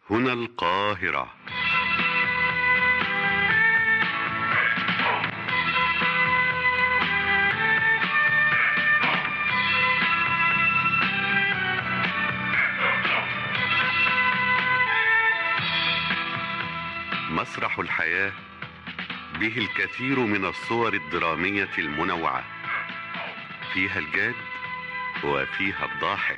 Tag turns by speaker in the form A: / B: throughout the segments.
A: هنا القاهرة مسرح الحياة به الكثير من الصور الدرامية المنوعة فيها الجاد وفيها الضاحك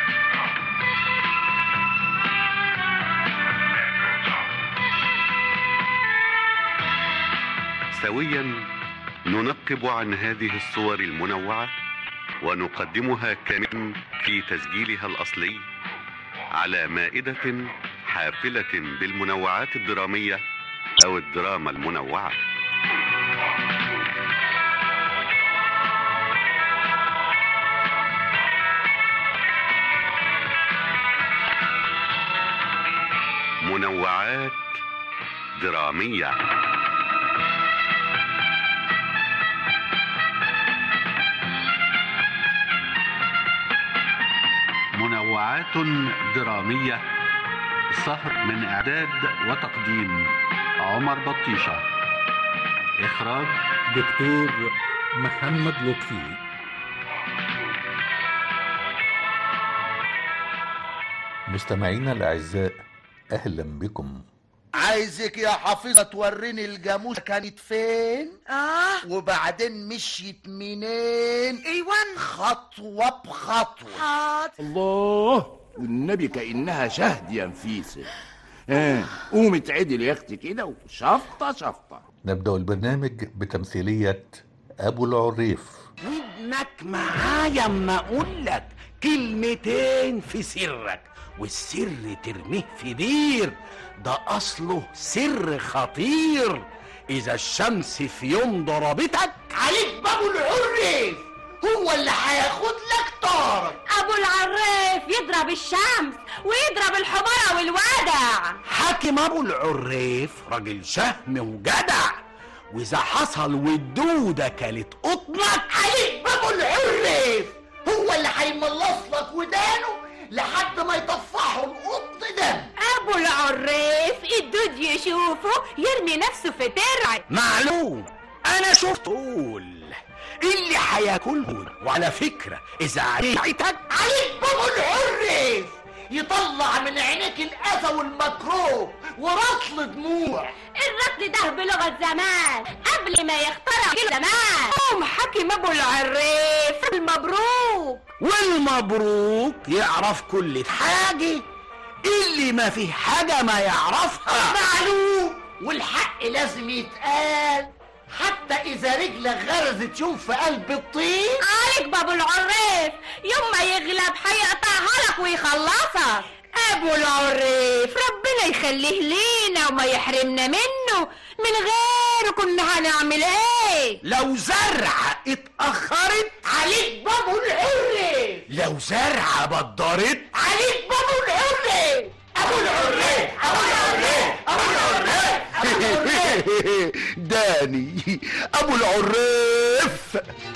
A: سويا ننقب عن هذه الصور المنوعة ونقدمها كاملا في تسجيلها الأصلي على مائدة حافلة بالمنوعات الدرامية أو الدراما المنوعة منوعات درامية منوعات درامية سهر من إعداد وتقديم عمر بطيشة إخراج
B: دكتور محمد لطفي مستمعينا الأعزاء أهلا بكم
C: عايزك يا حفيظة توريني الجاموسة كانت فين
D: اه
C: وبعدين مشيت منين
D: ايوان
C: خطوة بخطوة
D: حاضر
E: الله والنبي كأنها شهد يا نفيسة ها قومي تعدل يا اختي كده وشفطة شفطة
B: نبدأ البرنامج بتمثيلية أبو العريف
F: ودنك معايا اما اقول لك كلمتين في سرك والسر ترميه في بير ده اصله سر خطير اذا الشمس في يوم ضربتك
C: عليك بابو العريف هو اللي هياخد لك طارك
G: ابو العراف يضرب الشمس ويضرب الحمارة والودع
F: حاكم ابو العريف راجل شهم وجدع واذا حصل والدودة كانت قطنك
C: عليك بابو العريف هو اللي هيملص لك ودانه لحد ما يطفحوا القط دم
G: ابو العراف الدود يشوفه يرمي نفسه في ترعه
F: معلوم انا شفت طول اللي هياكلهم وعلى فكرة اذا عيتك
C: عليك بابو العريف يطلع من عينيك الأذى والمكروه ورطل دموع
G: الرطل ده بلغة زمان قبل ما يخترع جيل زمان قوم حكم ابو العراف المبروك
F: والمبروك يعرف كل حاجة اللي ما في حاجة ما يعرفها
C: معلوم والحق لازم يتقال حتى إذا رجلك غرزت يوم في قلب الطين
G: عليك بابو العراف يوم ما يغلب هيقطعها لك ويخلصك ابو العراف ربنا يخليه لينا وما يحرمنا منه من غيره كنا هنعمل ايه
F: لو زرعة اتأخرت
C: عليك بابو العريف
F: لو زرعة بدرت
C: عليك بابو العريف أبو العريف أبو العريف أبو العريف أبو العريف
E: داني ابو العريف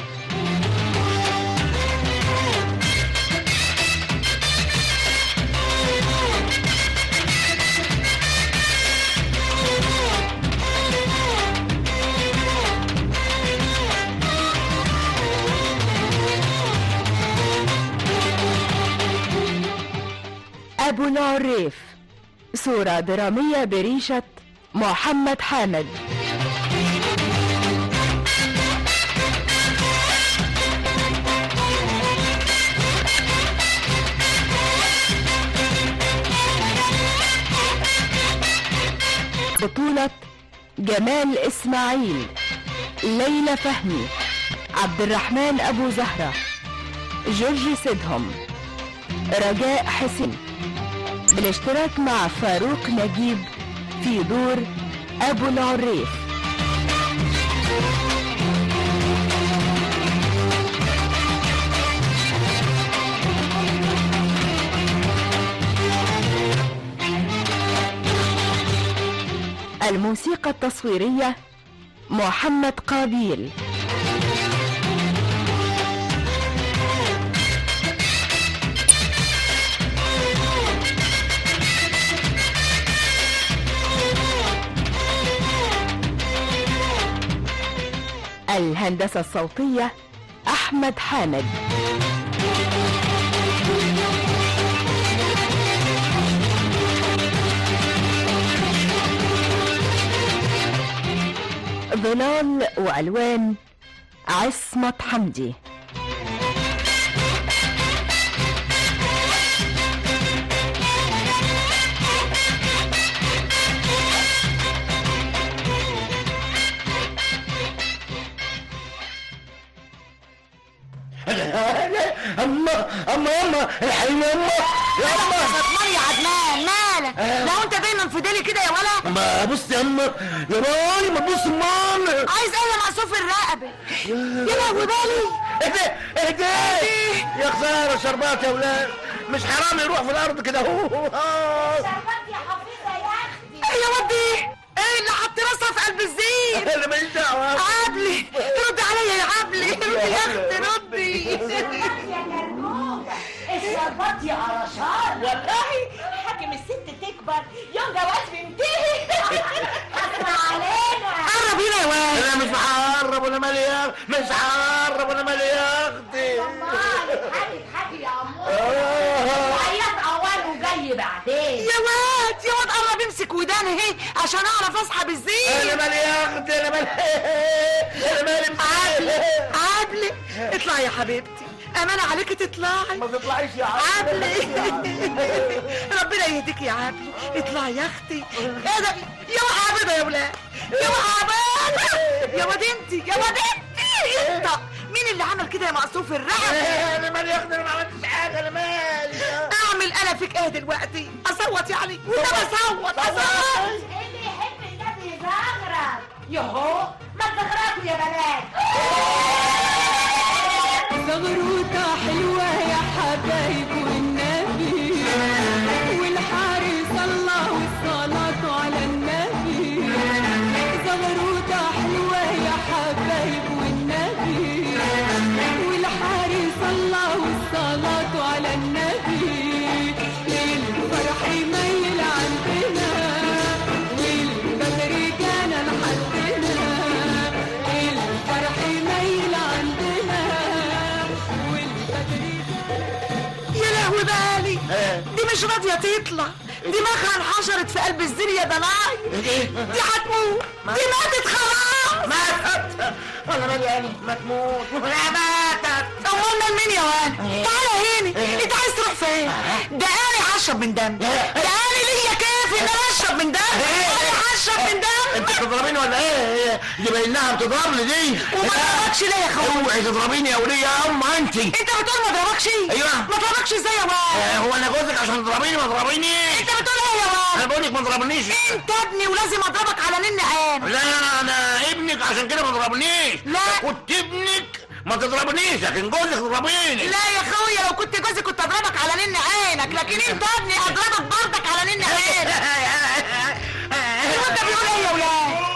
H: أبو العريف صورة درامية بريشة محمد حامد بطولة جمال إسماعيل ليلى فهمي عبد الرحمن أبو زهرة جورج سيدهم رجاء حسين بالاشتراك مع فاروق نجيب في دور أبو العريف الموسيقى التصويرية محمد قابيل الهندسة الصوتية أحمد حامد ظلال وألوان عصمت حمدي
C: اما اما يما الحقيني يما يما
D: ميه يا عدنان مالك لو انت دايما في ديلي كده يا ولا
C: ما بص يما يا ماي ما تبص ماما
D: عايز ايه يا مقصوف الرقبه يا لهوي بالي
C: اهدي اهدي يا خساره شربات يا ولاد مش حرام يروح في الارض كده هو
D: شربات يا حفيظه يا اختي ايه يا ودي ايه اللي حط راسها في قلب الزين
C: انا ماليش دعوه
D: عبلي ردي عليا يا عبلي ردي يا اختي ردي
G: الشربات يا قرشان والله حاكم الست تكبر يوم جواز بنتهي حسنا علينا
D: قرب هنا يا واد
C: انا مش هقرب انا مالي يا مش هقرب انا مالي يا اختي
G: حاجي حاجي يا عمو عيط اول وجاي بعدين
D: يا واد يا واد قرب امسك وداني اهي عشان اعرف اسحب
C: انا
D: الزين
C: مالي يا اختي انا مالي انا مالي
D: عبلي عبلي اطلعي يا حبيبتي امانه عليكي تطلعي
C: ما تطلعيش يا
D: عبلي ربنا يهديك يا عبلي اطلعي يا اختي ايه ده يا وحاببه يا ولاد يا وحاببه يا واد انت يا واد انت انت مين اللي عمل كده يا مقصوف الرقبه
C: انا مالي يا اختي انا ما عملتش حاجه انا مالي
D: اعمل انا فيك ايه دلوقتي اصوت يعني وده بصوت اصوت
G: اللي يحب ده بيزغرط يهو ما تزغرطوا يا بنات
I: زغروطة حلوة يا حبايب والنبي والحارس الله والصلاة على النبي زغروطة حلوة يا حبايب والنبي والحارس الله والصلاة على النبي الفرح يميل عندنا والبدر كان لحدنا الفرح يميل عندنا والبدر
D: يا لهوي بالي دي مش راضيه تطلع دماغها انحشرت في قلب الزين يا دناي دي هتموت دي ماتت خلاص
C: ماتت انا مالي انا ما تموت لا ماتت
D: امال مين يا واد تعالى هنا انت عايز تروح فين ده انا هشرب من دم ده انا ليا كيف ان انا اشرب من دم انا هشرب من
C: انت
D: دم
C: بتضربيني ولا ايه؟ دي باينها بتضربني دي
D: وما ضربكش ليه يا اخويا
C: اوعي تضربيني يا وليه يا اما انت
D: انت بتقول ما ضربكش
C: ايوه.
D: ما ضربكش ازاي يا واد
C: هو انا جوزك عشان تضربيني ما تضربينيش
D: انت بتقول ايه يا واد
C: انا بقول لك ما تضربنيش
D: انت ابني ولازم اضربك على نن عين
C: لا انا ابنك عشان كده ما تضربنيش
D: لا.
C: كنت ابنك ما تضربنيش لكن جوزك تضربيني
D: لا يا اخويا لو كنت جوزي كنت اضربك على نن عينك لكن انت ابني اضربك برضك على نن عينك هو انت بيقول ايه يا ولاد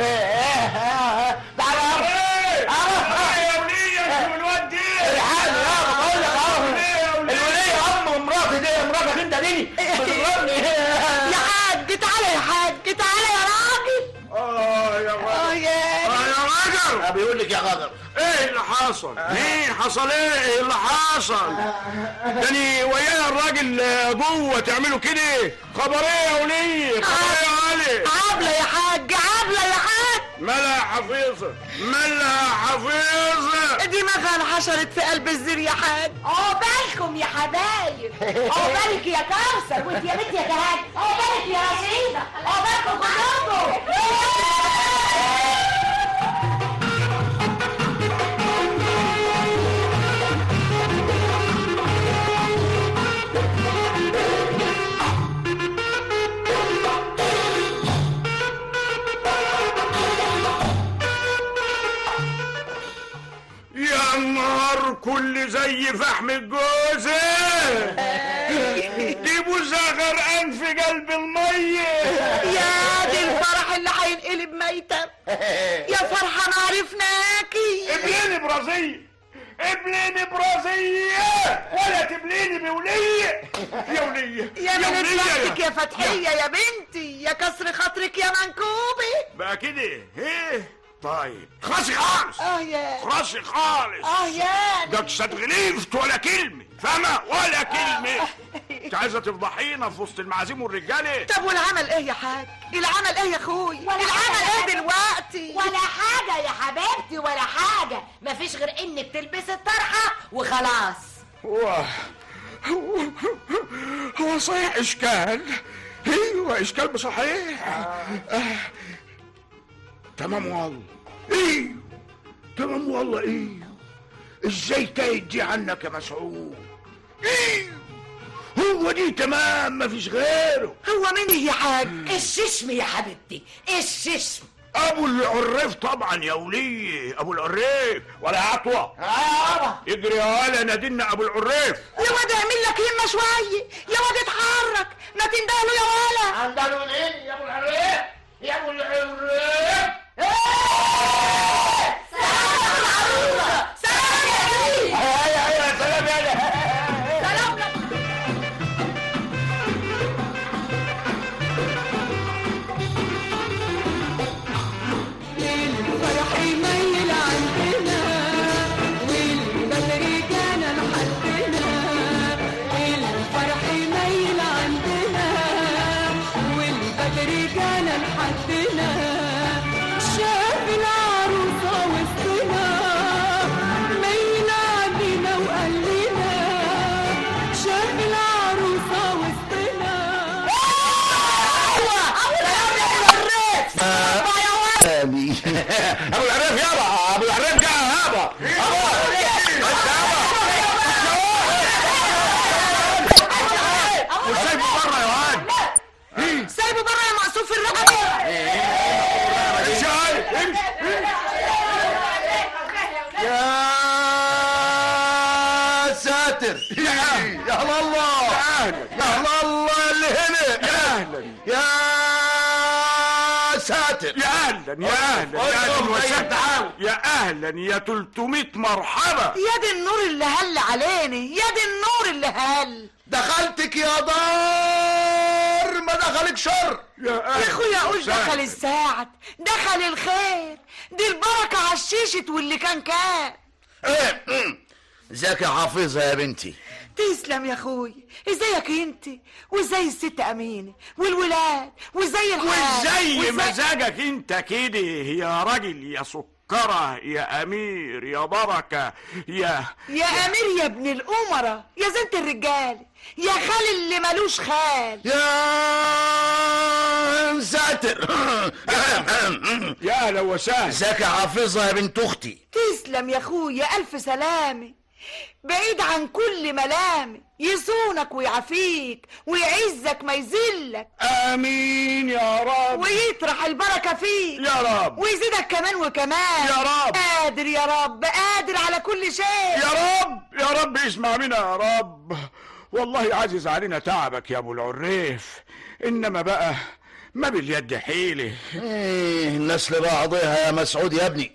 C: تعالى
E: يا ولية والواد دي
C: الحال يا بقول لك اهو الولية ام مراتي دي مراتك انت دي بتضربني
D: يا حاج تعالى يا حاج تعالى يا راجل
E: اه يا غدر
D: اه يا
E: اه يا غدر
C: بيقول لك يا غدر
E: ايه اللي حصل؟ ايه حصل ايه؟ ايه اللي حصل؟ تاني ويانا الراجل جوه تعملوا كده؟ خبر ايه يا ولية؟ خبر ايه يا علي؟
D: عبله يا حاج عبله يا حاج
E: مالها حفيظة؟ مالها حفيظة؟
D: دماغها انحشرت في قلب الزر يا حاج
G: عقبالكم يا حبايب عقبالك يا كوثر وانت يا بنت يا جهاد عقبالك يا رشيدة عقبالكم كلكم
E: يا نهار كل زي فحم الجوزة جيبوا زغر في قلب المية
D: يا دي الفرح اللي هينقلب ميتة يا فرحة ما عرفناكي
E: ابليني برازية ابليني برازية ولا تبليني بولية يا ولية
D: يا بنت
E: ولية
D: بختك يا فتحية يا بنتي يا كسر خاطرك يا منكوبي
E: بقى كده ايه طيب خلاصي خالص
D: اه يا
E: خلاصي خالص
D: اه يا
E: ده تستغلفت ولا كلمة فاهمة ولا كلمة انت عايزة تفضحينا في وسط المعازيم والرجالة
D: طب والعمل ايه يا حاج العمل ايه يا اخوي العمل ايه دلوقتي
J: ولا حاجة يا حبيبتي ولا حاجة مفيش غير انك تلبسي الطرحة وخلاص
E: هو هو هو صحيح اشكال ايوه اشكال بصحيح آه. تمام والله ايوه تمام والله ايوه ازاي تايد دي عنك يا مسعود ايوه هو دي تمام مفيش غيره
D: هو مين يا حاج
J: الششم يا حبيبتي الششم
E: ابو العريف طبعا يا وليه ابو العريف ولا عطوه
C: اه
E: اجري يا ولا نادينا ابو العريف
D: يا واد اعمل لك همه شويه يا واد اتحرك ما تندهله يا ولا
C: عندنا ايه يا ابو العريف يا ابو العريف ايوه ايوه سلام يا
I: الفرح يميل عندنا والبدر كان لحدنا الفرح يميل عندنا والبدر كان لحدنا شاف العروسة وسطنا ميل علينا وقال لنا شاف العروسة وسطنا
E: ابو العريف يابا ابو العريف جاء يابا وسايبه بره يا واد
D: سايبه بره يا مقصوف الرقبه
E: امشي هاي امشي
K: يا ساتر يا هلا الله يا هلا الله اللي هنا
E: يا اهلا
K: يا ساتر
E: يا اهلا يا اهلا يا اهلا وسهلا يا اهلا يا 300 مرحبا
D: يا دي النور اللي هل عليني يا دي النور اللي هل
K: دخلتك يا دار ما دخلك شر
E: يا
D: يا
E: اهلا
D: اخويا اقول
E: وسهلا.
D: دخل الساعد دخل الخير دي البركه عششت واللي كان كان
K: إيه، أمم. ازيك يا حافظة يا بنتي
D: تسلم يا اخويا ازيك انت وازاي الست امينه والولاد وازاي الحال
E: وازاي مزاجك انت كده يا راجل يا سكرة يا امير يا بركة يا
D: يا امير يا ابن الامراء يا زنت الرجال يا خال اللي ملوش خال
K: يا ساتر
E: يا اهلا وسهلا
K: ازيك يا حافظة يا بنت اختي
D: تسلم يا اخويا الف سلامه بعيد عن كل ملامه يصونك ويعافيك ويعزك ما يذلك
E: امين يا رب
D: ويطرح البركه فيك
E: يا رب
D: ويزيدك كمان وكمان
E: يا رب.
D: قادر يا رب قادر على كل شيء
E: يا رب يا رب اسمع منا يا رب والله عزيز علينا تعبك يا ابو العريف انما بقى ما باليد حيله
K: ايه الناس لبعضها يا مسعود يا ابني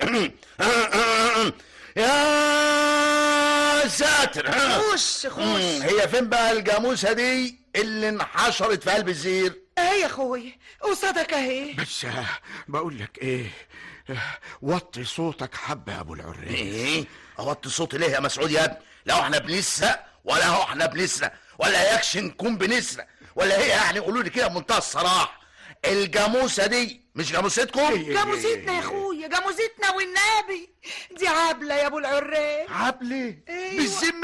K: يا ساتر
D: خش خش
K: هي فين بقى الجاموسة دي اللي انحشرت في قلب الزير
D: اهي يا اخويا قصادك اهي
E: بس آه، بقول لك ايه آه، وطي صوتك حبه يا ابو العريف
K: ايه اوطي صوتي ليه يا مسعود يا ابني لا احنا بنسرق ولا هو احنا بنسرق ولا يكش نكون بنسرق ولا هي يعني قولوا لي كده بمنتهى الصراحه الجاموسه دي مش جاموستكم
D: جاموستنا يا اخويا جاموستنا والنبي دي عبله يا ابو العريف
K: عبلة
D: أيوة.
K: بالذمة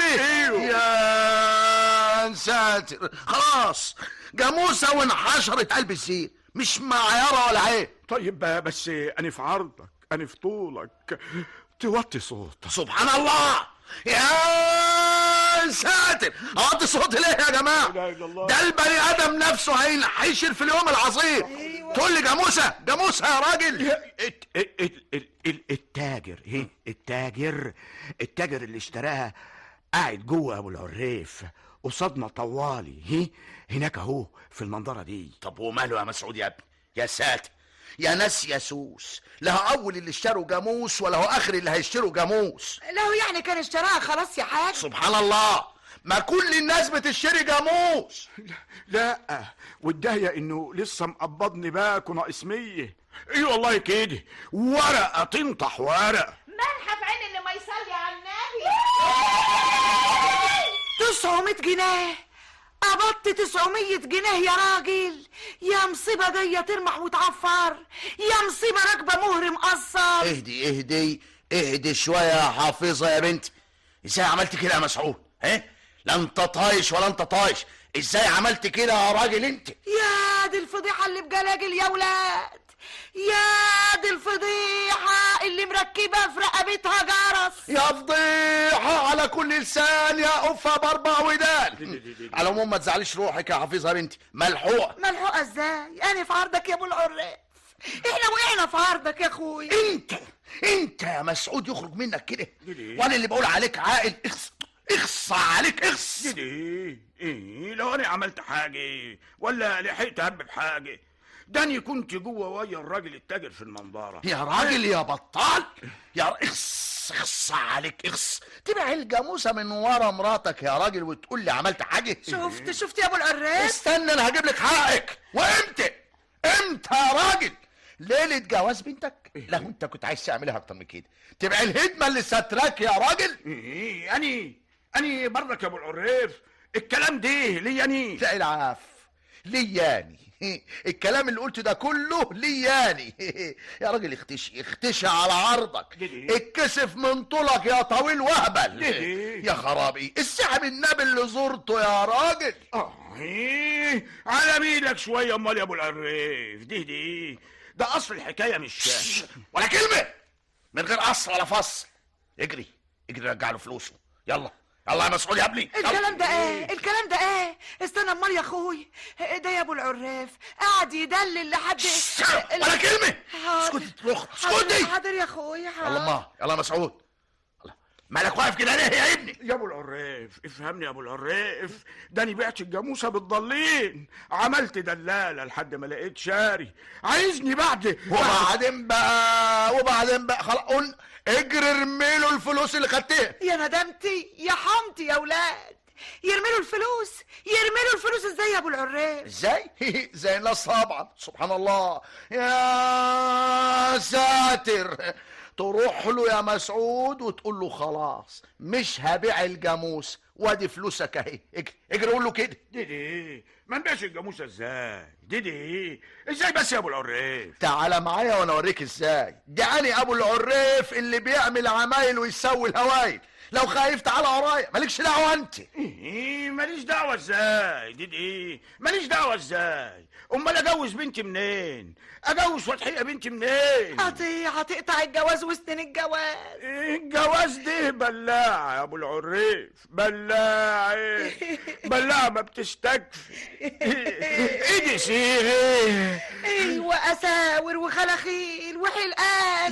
K: يا ساتر خلاص جاموسة وانحشرت قلب الزير مش معيارة ولا عيب
E: طيب بقى بس انا في عرضك انا في طولك توطي صوتك
K: سبحان الله يا ساتر اوطي صوتي ليه يا جماعة
E: لا إله إلا الله.
K: ده البني ادم نفسه هينحشر في اليوم العصيب تقول لي جاموسة جاموسة يا راجل
E: الت- ال- ال- ال- ال- التاجر ايه التاجر التاجر اللي اشتراها قاعد جوه ابو العريف قصادنا طوالي هي هناك اهو في المنظره دي
K: طب وماله يا مسعود يا ابني يا ساتر يا ناس يا سوس لا هو اول اللي اشتروا جاموس ولا هو اخر اللي هيشتروا جاموس
D: لو يعني كان اشتراها خلاص يا حاج
K: سبحان الله ما كل الناس بتشتري جاموس
E: لا والدهية انه لسه مقبضني باك وناقص مية اي والله كده ورقة تنطح ورقة
J: ملحف عين اللي ما يصلي على النبي
D: 900 جنيه قبضت 900 جنيه يا راجل يا مصيبة جاية ترمح وتعفر يا مصيبة راكبة مهر مقصر
K: اهدي اهدي اهدي شويه يا حافظه يا بنتي ازاي عملت كده يا مسعود ها لا انت طايش ولا انت طايش ازاي عملت كده يا راجل انت
D: يا دي الفضيحة اللي بجلاجل يا ولاد يا دي الفضيحة اللي مركبة في رقبتها جرس
K: يا فضيحه على كل لسان يا أفة باربع ودان على العموم ما تزعليش روحك يا حافظه يا بنتي ملحوقه
D: ملحوقة ازاي انا في عرضك يا ابو العراف احنا وقعنا في عرضك يا اخويا
K: انت انت يا مسعود يخرج منك كده وانا اللي بقول عليك عاقل اخص اخص عليك اخص
E: ايه ايه لو انا عملت حاجة ولا لحقت هب بحاجة داني كنت جوه ويا الراجل التاجر في المنظرة
K: يا راجل يا بطال يا ر- اخص اخص عليك اخص تبع الجاموسه من ورا مراتك يا راجل وتقول لي عملت حاجه
D: شفت شفت يا ابو العراف
K: استنى انا هجيب لك حقك وامتى امتى يا راجل ليله جواز بنتك لا انت كنت عايز تعملها اكتر من كده تبع الهدمه اللي ستراك يا راجل
E: ايه اني اني برك يا ابو العريف الكلام ده ليه اني
K: لا العاف لياني الكلام اللي قلته ده كله لياني يا راجل اختشي اختشي على عرضك اتكسف من طولك يا طويل وهبل يا خرابي السحب النبي اللي زرته يا راجل
E: اه ايه على ميلك شويه امال يا ابو العريف دي دي ده اصل الحكايه مش
K: ولا كلمه من غير قصر ولا فصل اجري اجري رجع له فلوسه يلا يلا يا مسعود يا ابني يلا.
D: الكلام ده ايه الكلام ده ايه استنى امال يا اخوي ده يا ابو العراف قاعد يدلل لحد
K: ولا كلمه
D: حاضر.
K: اسكتي تروح
D: حاضر
K: اسكتي
D: حاضر يا اخويا حاضر
K: يلا ما يلا يا مسعود يلا. مالك واقف كده ليه يا ابني
E: يا ابو العريف افهمني يا ابو العريف ده انا بعت الجاموسه بالضالين عملت دلاله لحد ما لقيت شاري عايزني بعد
K: وبعدين بقى وبعدين بقى خلاص قلنا اجري ارمي له الفلوس اللي خدتها
D: يا ندمتي يا حمتي يا ولاد يرمي له الفلوس يرمي له الفلوس ازاي يا ابو العراف
K: ازاي زي الناس طبعا سبحان الله يا ساتر تروح له يا مسعود وتقول له خلاص مش هبيع الجاموس وادي فلوسك اهي اجري اجري قول له كده
E: دي دي ما نبيعش الجاموسه ازاي دي دي ازاي بس يا ابو العريف
K: تعالى معايا وانا اوريك ازاي دعاني ابو العريف اللي بيعمل عمايل ويسوي الهوايل لو خايف تعالى ورايا مالكش دعوه انت
E: ايه ماليش دعوه ازاي دي دي ماليش دعوه ازاي امال اجوز بنتي منين اجوز فتحيه بنتي منين
D: هتي هتقطع الجواز وسنين الجواز
E: الجواز ده بلاعة يا ابو العريف بلاعة بلاعة ما بتستكفي ايدي سيري
D: ايوه اساور وخلاخيل وحلقان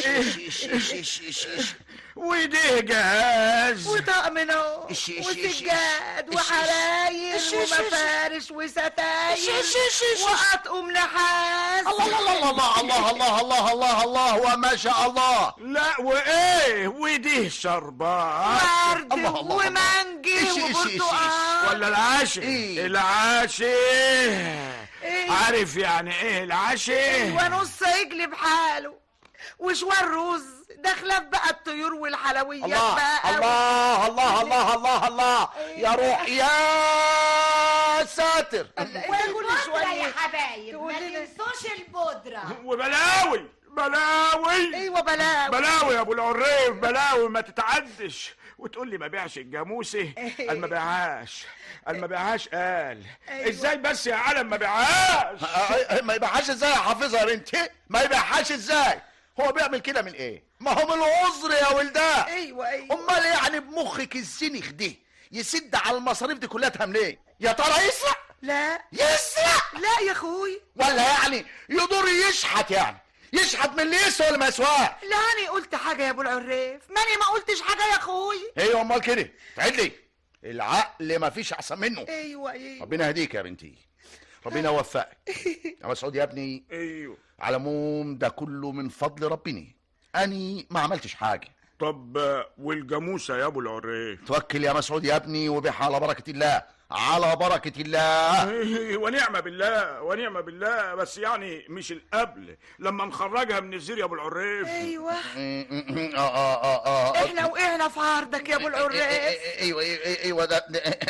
E: وده جهاز
D: وطقم نوم
K: إيش- إيش- إيش-
D: وسجاد
K: إيش-
D: وحراير
K: إيش- إيش- إيش-
D: ومفارش وستاير
K: إيش- إيش- إيش- إيش-
D: وأطقم نحاس
K: الله الله الله الله الله الله الله الله وما شاء الله
E: لا وايه وده شربات
D: ورد
K: الله الله
D: ومانجي
K: إيش- إيش- إيش- إيش-
D: وبرتقال
E: ولا العاشي
K: إيه؟
E: العاشي
D: إيه؟
E: عارف يعني ايه العاشي
D: ونص عجل بحاله وشوار رز ده خلاف بقى الطيور والحلويات
K: الله
D: بقى
K: الله الله الله الله الله يا روح يا ساتر
D: كل
J: والبودرة
D: شوية
J: يا حبايب
D: تقول
J: ما
D: لنا.
J: تنسوش البودرة
E: وبلاوي بلاوي
D: ايوه بلاوي
E: بلاوي يا ابو العريف بلاوي ما تتعدش وتقول لي ما بيعش الجاموسه قال ما بيعهاش قال ما بيعهاش قال
D: أيوة.
E: ازاي بس يا عالم ما بيعهاش
K: ما يبيعهاش ازاي يا حافظها يا بنتي ما يبيعهاش ازاي هو بيعمل كده من ايه ما هو من العذر يا ولدان
D: ايوه ايوه
K: امال يعني بمخك الزنخ ده يسد على المصاريف دي كلها منين يا ترى يسرق
D: لا
K: يسرق
D: لا يا اخوي
K: ولا يعني يدور يشحت يعني يشحت من اللي يسوى ولا ما يسواش
D: لا انا قلت حاجه يا ابو العراف ماني ما قلتش حاجه يا اخوي
K: ايوه امال كده تعد لي العقل ما فيش احسن منه
D: ايوه ايوه
K: ربنا يهديك يا بنتي ربنا يوفقك يا مسعود يا ابني
E: ايوه
K: على العموم ده كله من فضل ربنا اني ما عملتش حاجه
E: طب آه، والجاموسه يا ابو العريف
K: توكل يا مسعود يا ابني وبيح على بركه الله على بركه الله
E: ونعمة بالله ونعمة بالله بس يعني مش القبل لما نخرجها من الزير يا ابو العريف
D: ايوه
K: اه اه اه اه
D: احنا وقعنا في عرضك يا ابو العريف
K: ايوه ايوه ايوه ده ده-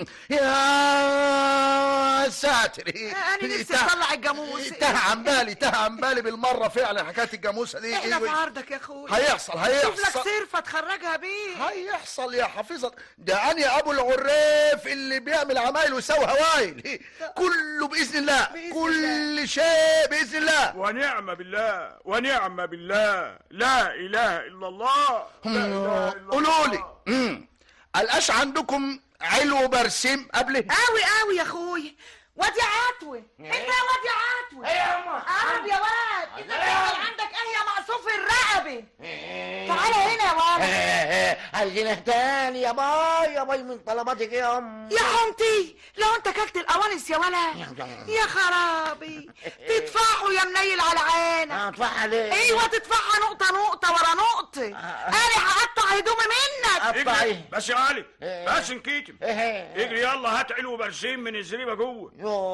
K: يا ساتر
D: انا نفسي اطلع الجاموس
K: تاه عن بالي تاه عن بالي بالمره فعلا حكايه الجاموسه دي
D: احنا في
K: أيوة.
D: عرضك يا اخوي
K: هيحصل
D: شوف لك
K: هيحصل
D: سرفه تخرجها بيه
K: هيحصل يا حفيظة ده أنا أبو العريف اللي بيعمل عمايل ويسوي هوايل كله بإذن الله كل شيء بإذن الله
E: ونعمة بالله ونعمة بالله لا إله إلا الله
K: قولوا لي مم. قلقاش عندكم علو برسيم قبل
D: قوي قوي يا اخوي واد يا عتوه انت يا واد يا عتوه
C: ايه يا أما؟
D: قرب يا واد انت بتعمل عندك ايه يا مقصوف الرقبه تعالى هنا يا واد
C: عايزينها تاني يا باي يا باي من طلباتك ايه يا ام
D: يا حمتي لو انت كلت القوانص يا ولا يا خرابي تدفعه يا منيل على عينك
C: ادفعها ليه؟
D: ايوه تدفعها نقطه نقطه ورا نقطه انا هقطع هدومي منك
E: اجري بس يا علي بس نكيتم اجري يلا هات علو برسيم من الزريبة جوه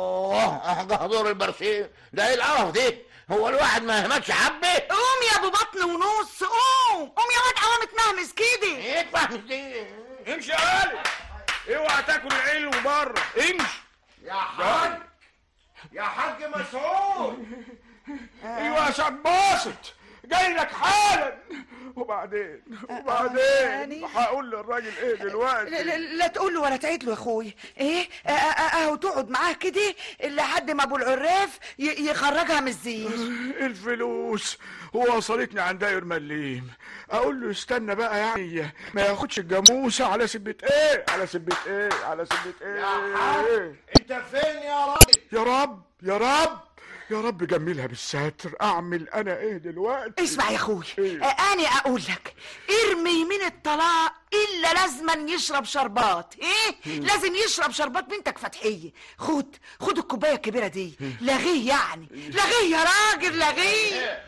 C: يوه جهدور البرسيم ده ايه القرف دي هو الواحد ما يهمكش حبه
D: قوم يا ابو بطن ونص قوم قوم يا واد قوام تمهمس كده
C: ايه تفهمس دي
E: امشي يا علي اوعى تاكل العلو بره امشي
C: يا حاج يا حاج مسعود
E: ايوه يا شاب باسط جاي لك حالا وبعدين وبعدين هقول للراجل ايه
D: لا,
E: دلوقتي
D: لا, لا تقول له ولا تعيد له يا اخوي ايه آه، آه، آه، اهو تقعد معاه كده لحد ما ابو العراف ي- يخرجها من الزير
E: الفلوس وصلتني عند داير مليم اقول له استنى بقى يعني ما ياخدش الجاموسه على سبة ايه على سبة ايه على سبة ايه
C: انت فين يا راجل
E: يا رب يا رب يا رب جملها بالستر اعمل انا ايه دلوقتي
D: اسمع يا اخوي
E: إيه؟
D: آه، انا اقول لك ارمي من الطلاق الا لازما يشرب شربات ايه لازم يشرب شربات بنتك فتحيه خد خد الكوبايه الكبيره دي لغيه يعني لغيه يا راجل لغيه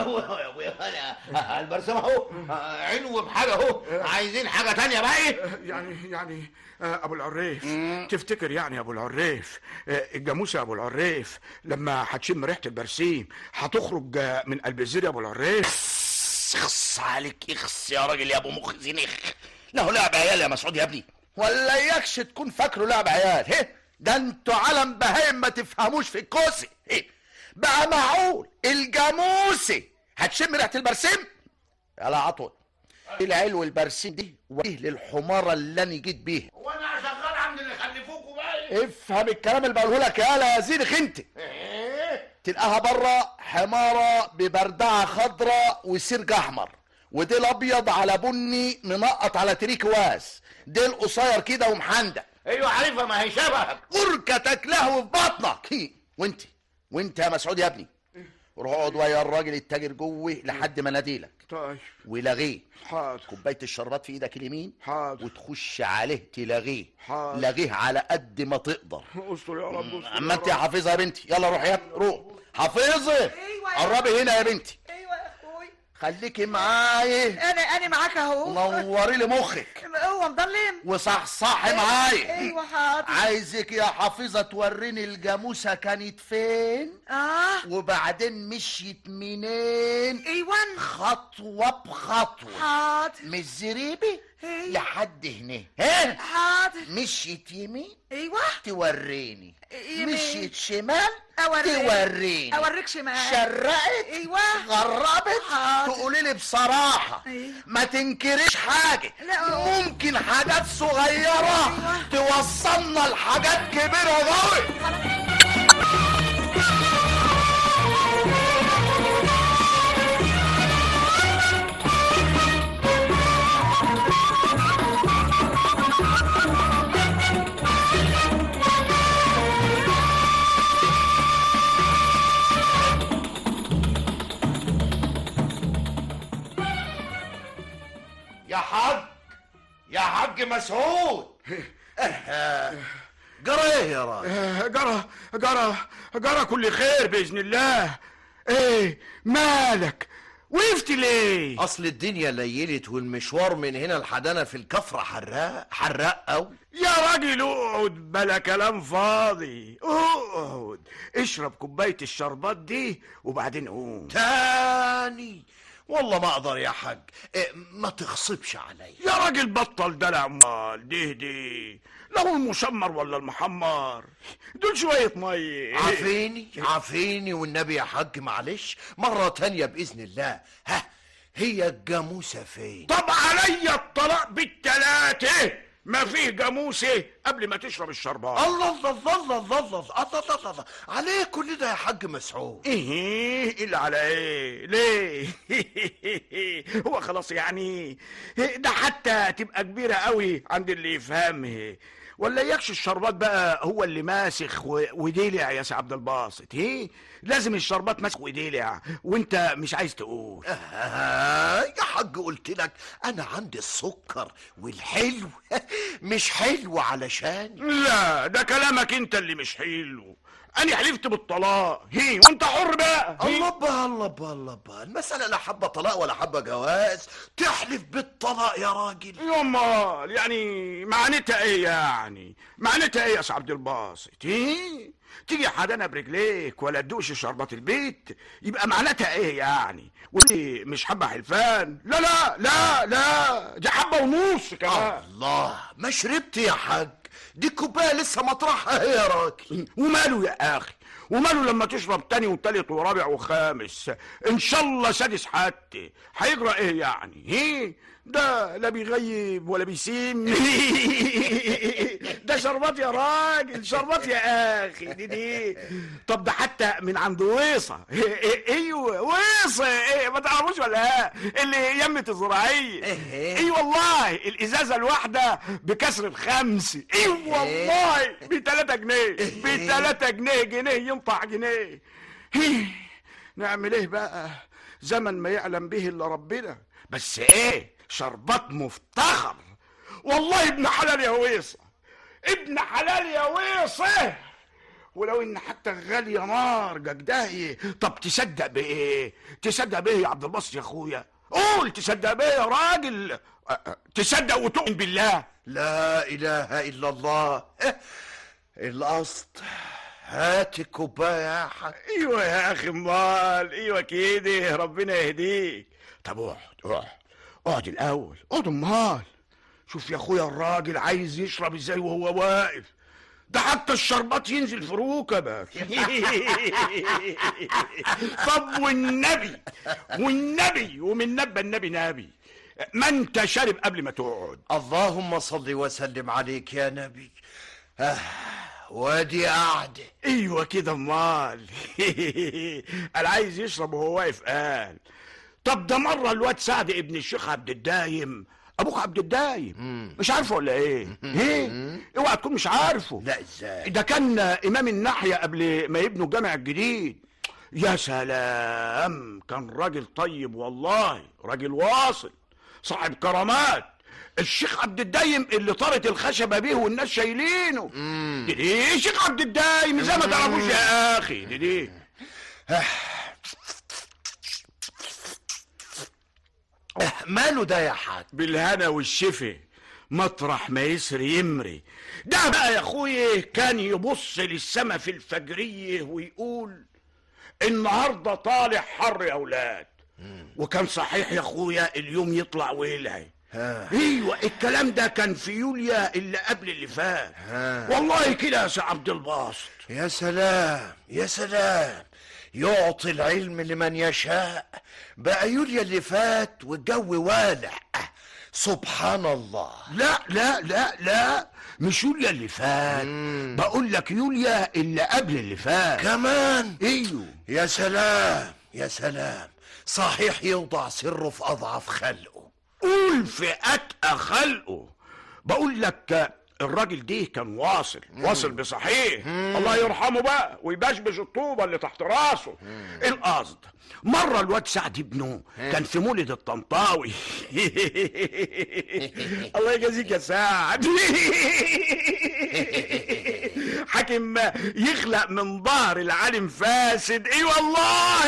C: البرسيم اهو علو بحاجه اهو عايزين حاجه تانية بقى ايه
E: يعني يعني آه، ابو العريف تفتكر يعني يا ابو العريف آه، الجاموسه يا ابو العريف لما هتشم ريحه البرسيم هتخرج آه، من قلب الزير يا ابو العريف
K: اخص عليك اخص يا راجل يا ابو مخ زنخ له لعب عيال يا مسعود يا ابني ولا يكش تكون فاكره لعب عيال هه ده انتوا علم بهايم ما تفهموش في الكوسي هه بقى معقول الجاموسي هتشم ريحه البرسيم يلا عطوه العلو البرسيم دي وايه للحماره اللي انا جيت بيها
C: وانا شغال عند اللي خلفوكوا بقى
K: افهم الكلام اللي بقوله لك يالا يا زينخ انت تلقاها بره حماره ببردعه خضراء وسرج احمر ودي الابيض على بني منقط على تريك واس دي القصير كده ومحندق
C: ايوه عارفها ما هي شبهك
K: قركتك لهو في بطنك هي. وانت وانت يا مسعود يا ابني روح اقعد ويا الراجل التاجر جوه لحد ما ناديلك
E: طيب
K: ولغيه
E: حاضر
K: كوبايه الشربات في ايدك اليمين
E: حاضر
K: وتخش عليه تلغيه
E: حاضر.
K: لغيه على قد ما تقدر
E: استر يا رب استر
K: اما انت يا حافظه يا بنتي يلا روح يا روح حافظه قربي هنا يا بنتي
D: ايوه يا اخوي
K: خليكي معايا
D: انا انا معاك اهو
K: نوري لي مخك
D: هو مضلم
K: وصحصحي معايا
D: ايوه حاضر
K: عايزك يا حافظه توريني الجاموسه كانت فين
D: اه
K: وبعدين مشيت منين
D: ايوان
K: خطوه بخطوه
D: حاضر
K: من الزريبه
D: ايوه
K: لحد هنا ها
D: حاضر
K: مشيت يمين
D: ايوه
K: توريني
D: يمين.
K: مشيت شمال
D: اوريك
K: توريني
D: اوريك شمال
K: شرقت
D: ايوه
K: غربت
D: حاضر.
K: تقولي لي بصراحة
D: أيوة.
K: ما تنكريش حاجة
D: لا.
K: ممكن حاجات صغيرة توصلنا لحاجات كبيرة قوي
C: يا حاج يا حاج مسعود
K: جرى ايه يا راجل
E: آه، جرى جرى جرى كل خير باذن الله ايه مالك وقفت ليه
K: اصل الدنيا ليلت والمشوار من هنا لحدانا في الكفرة حراق حراق قوي
E: يا راجل اقعد بلا كلام فاضي اقعد اشرب كوبايه الشربات دي وبعدين قوم
K: تاني والله ما اقدر يا حاج إيه، ما تغصبش عليا
E: يا راجل بطل دلع امال دي دي له المشمر ولا المحمر دول شويه ميه
K: عافيني عافيني والنبي يا حاج معلش مرة تانية بإذن الله ها هي الجاموسة فين
E: طب عليا الطلاق بالتلاتة ما فيه جاموسة قبل ما تشرب الشربات
K: الله الله الله الله الله الله الله الله الله عليه كل ده يا حاج مسعود
E: ايه اللي على ايه ليه هو خلاص يعني ده حتى تبقى كبيرة قوي عند اللي يفهمها ولا يكش الشربات بقى هو اللي ماسخ و- وديلع يا سي عبد الباسط ايه لازم الشربات ماسخ وديلع وانت مش عايز تقول
K: آه يا حاج قلت لك انا عندي السكر والحلو مش حلو علشان
E: لا ده كلامك انت اللي مش حلو انا حلفت بالطلاق هي وانت حر بقى هي.
K: الله بقى الله بقى الله بقى المسألة لا حبة طلاق ولا حبة جواز تحلف بالطلاق يا راجل
E: يمال يعني معناتها ايه يعني معناتها ايه يا سي عبد الباسط ايه تيجي حدانا برجليك ولا تدوش شربات البيت يبقى معناتها ايه يعني ودي مش حبه حلفان لا لا لا لا دي حبه ونص كمان
K: الله ما شربت يا حاج دي كوباية لسه مطرحها هي يا راجل
E: وماله يا اخي وماله لما تشرب تاني وتالت ورابع وخامس ان شاء الله سادس حتى هيجرى ايه يعني ايه ده لا بيغيب ولا بيسيم ده شربات يا راجل شربات يا اخي دي دي طب ده حتى من عند ويصه ايوه ويصه ايه ما تعرفوش ولا ايه اللي يمة الزراعيه اي والله الازازه الواحده بكسر الخمس اي والله ب 3 جنيه ب 3 جنيه جنيه ينطع جنيه هيه، نعمل ايه بقى زمن ما يعلم به الا ربنا بس ايه شربات مفتخر والله ابن حلال يا ويصه ابن حلال يا ويصه ولو ان حتى غالية نار جداهي طب تصدق بايه تصدق بايه يا عبد الباسط يا اخويا قول تصدق بايه يا راجل أه، أه، تصدق وتؤمن بالله
K: لا اله الا الله إيه، القصد هات الكوباية يا حاج
E: ايوه يا اخي امال ايوه كده ربنا يهديك طب اقعد اقعد اقعد الاول اقعد امال شوف يا اخويا الراجل عايز يشرب ازاي وهو واقف ده حتى الشربات ينزل في ركبك طب والنبي والنبي ومن نبى النبي نبي ما انت شارب قبل ما تقعد
K: اللهم صل وسلم عليك يا نبي آه وادي قاعدة
E: ايوه كده امال انا عايز يشرب وهو واقف قال طب ده مره الواد سعد ابن الشيخ عبد الدايم ابوك عبد الدايم مش عارفه ولا ايه ايه اوعى تكون مش عارفه
K: لا ازاي
E: ده كان امام الناحيه قبل ما يبنوا الجامع الجديد يا سلام كان راجل طيب والله راجل واصل صاحب كرامات الشيخ عبد الدايم اللي طارت الخشبه بيه والناس شايلينه دي دي الشيخ عبد الدايم زي ما تعرفوش يا اخي دي دي
K: آه، ماله ده يا حاج
E: بالهنا والشفا مطرح ما يسري يمري ده بقى يا اخويا كان يبص للسما في الفجريه ويقول النهارده طالع حر يا اولاد وكان صحيح يا اخويا اليوم يطلع ويلعي ايوه الكلام ده كان في يوليا اللي قبل اللي فات والله كده يا سي عبد الباسط
K: يا سلام يا سلام يعطي العلم لمن يشاء بقى يوليا اللي فات والجو والع سبحان الله
E: لا لا لا لا مش يوليا اللي فات بقول لك يوليا اللي قبل اللي فات
K: كمان
E: ايوه
K: يا سلام يا سلام صحيح يوضع سره في أضعف خلقه
E: قول في اتقى خلقه بقول لك الراجل ده كان واصل واصل بصحيح الله يرحمه بقى ويبشبش الطوبة اللي تحت راسه القصد مرة الواد سعد ابنه كان في مولد الطنطاوي الله يجازيك يا سعد حاكم يخلق من ظهر العالم فاسد اي والله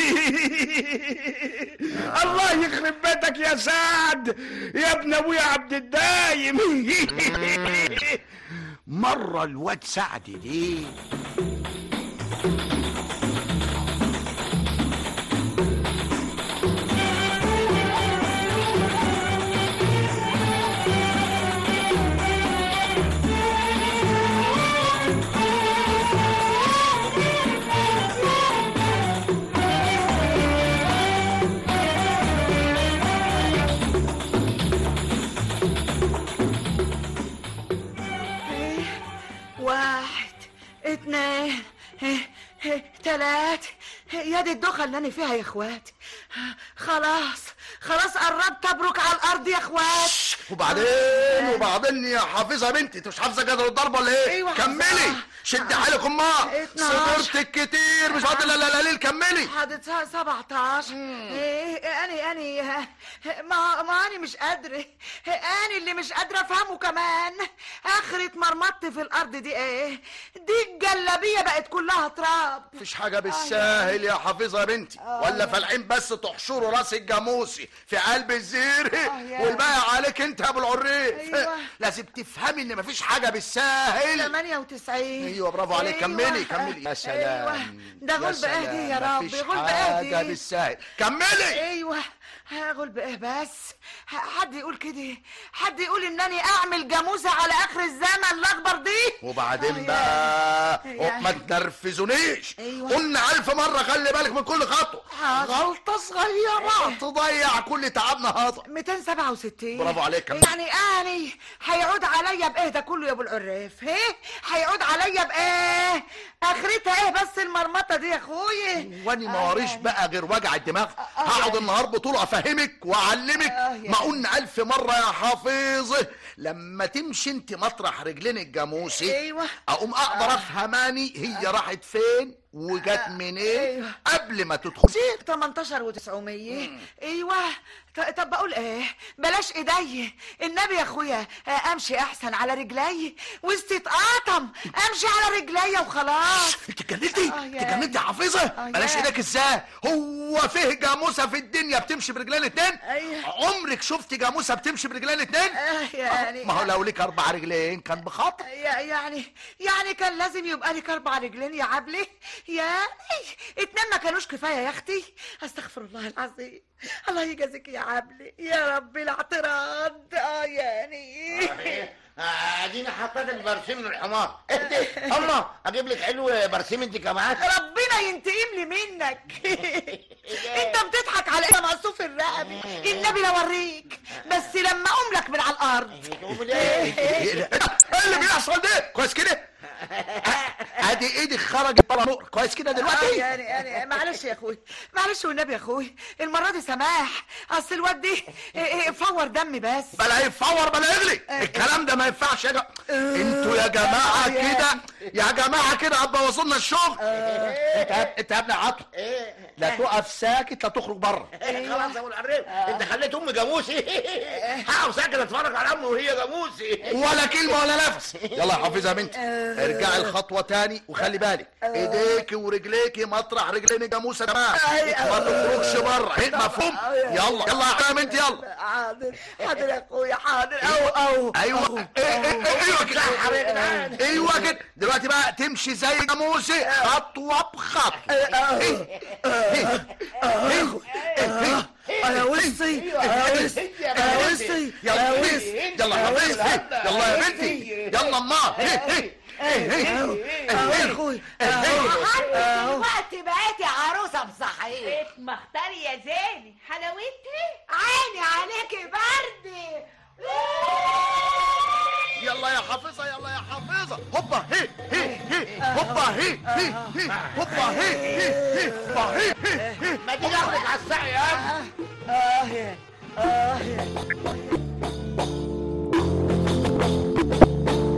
E: الله يخرب بيتك يا سعد يا ابن ابويا عبد الدايم مرة الواد سعد دي
D: إيه، واحد اتنين إيه، إيه، تلات يا دي الدخل اللي انا فيها يا اخواتي خلاص خلاص قربت ابرك على الارض يا اخوات
K: وبعدين وبعدين يا حافظه بنتي انت مش حافظه جدول الضرب ولا ايه
D: أيوة
K: كملي
D: حافظاها.
K: شدي حالك امها
D: اتناشر.
K: صبرتك كتير مش فاضل الا قليل كملي
D: حادثة 17 ايه اني اني ما ما اني مش قادرة اني اللي مش قادرة افهمه كمان اخرة مرمطت في الارض دي ايه دي الجلابية بقت كلها تراب
K: مفيش حاجه بالساهل يا حافظه يا بنتي ولا فالحين بس تحشروا راس الجاموسي في قلب الزير
D: يا.
K: والباقي عليك انت يا ابو العريف
D: أيوة.
K: لازم تفهمي ان مفيش حاجه بالساهل
D: 98
K: ايوه برافو عليك كملي
D: أيوة.
K: كملي يا سلام
D: ايوه ده
K: يا
D: غلب اهدي يا
K: سلام،
D: رب
K: مفيش
D: غلب
K: حاجه
D: اهدي
K: بالساهل كملي
D: ايوه غلب ايه بس ح- حد يقول كده حد يقول انني اعمل جاموسه على اخر الزمن الاخضر دي
K: وبعدين
D: آه،
K: بقى
D: يا-
K: ما تنرفزونيش
D: أيوة.
K: قلنا ألف مرة خلي بالك من كل خطوة
D: حاضر.
K: غلطة صغيرة تضيع كل تعبنا هذا
D: 267
K: برافو عليك كمان.
D: يعني اني هيعود عليا بايه ده كله يا ابو العراف ايه هيعود عليا بايه اخرتها ايه بس المرمطه دي يا اخويا
K: واني ما وريش بقى غير وجع الدماغ هقعد النهار بطول افهمك واعلمك ما قلنا الف مرة يا حافظة لما تمشي انت مطرح رجلين الجاموسي
D: ايوه
K: اقوم اقدر افهماني هي راحت فين وجت منين
D: أيوة.
K: قبل ما تدخل
D: 18 و900 ايوه ط- طب بقول ايه بلاش ايدي النبي يا اخويا آه، امشي احسن على رجلي واستتقاطم امشي على رجلي وخلاص
K: انت اتجننتي
D: آه يا-
K: انت جننتي يا حافظه
D: آه
K: بلاش
D: يا-
K: ايدك ازاي هو فيه جاموسه في الدنيا بتمشي برجلين اتنين
D: أيوة.
K: عمرك شفت جاموسه بتمشي برجلين اتنين
D: آه يعني
K: ما هو لو ليك اربع رجلين كان بخطر
D: يا- يعني يعني كان لازم يبقى لك اربع رجلين يا عبلي يعني اتنين ما كانوش كفايه يا اختي استغفر الله العظيم الله يجازيك يا عبلي يا رب الاعتراض اه يعني
C: اديني حطيت البرسيم من الحمار اهدي الله اجيب لك حلو برسيم انت كمان
D: ربنا ينتقم لي منك انت بتضحك على ايه يا مقصوف الرقبي النبي لو اوريك بس لما اقوم لك من على الارض
K: ايه اللي بيحصل ده كويس كده ادي ايدي خرجت بره نور كويس كده
D: آه
K: دلوقتي
D: يعني يعني معلش يا اخوي معلش والنبي يا اخوي المره دي سماح اصل الواد دي إيه إيه فور دم بس
K: بلا يفور بلا يغلي الكلام ده ما ينفعش يا جماعه انتوا يا جماعه كده يا جماعه كده هتبوظوا لنا الشغل انت يا- انت يا ابن عطل لا تقف ساكت لا تخرج بره
C: خلاص يا ابو العريف انت خليت امي جاموسي هقف ساكت اتفرج على امي وهي جاموسي
K: ولا كلمه ولا نفس يلا يا حافظه يا بنتي ارجعي الخطوه تاني وخلي بالك ايديك ورجليك مطرح رجلين الجاموسه تمام ما تخرجش بره إيه، مفهوم يلا يلا يا بنتي يلا
D: حاضر حاضر يا اخويا حاضر او او
K: ايوه إيه، إيه، إيه، ايوه كده ايوه كده دلوقتي بقى تمشي زي جاموسي خطوه بخطوه إيه، إيه، إيه، إيه،
D: يا وسي يا وسي يا وسي
K: يلا يا بنتي يلا يا بنتي يلا يا بنتي يلا امال إيه، إيه، إيه، إيه،
D: اهو
K: إيه،
D: يا اخويا
J: عندي وقت بقيتي عروسه بصحيح
G: مختاري يا زيني حلاوتها
J: عيني عليكي بردي
K: يلا يا حافظة يلا يا حافظة هوبا هي هي هي هوبا هي هي هي هوبا هي هي هي هوبا هي هي هي
C: ما تيجي اخدك على السعي يا ابني
D: اه يا اه يا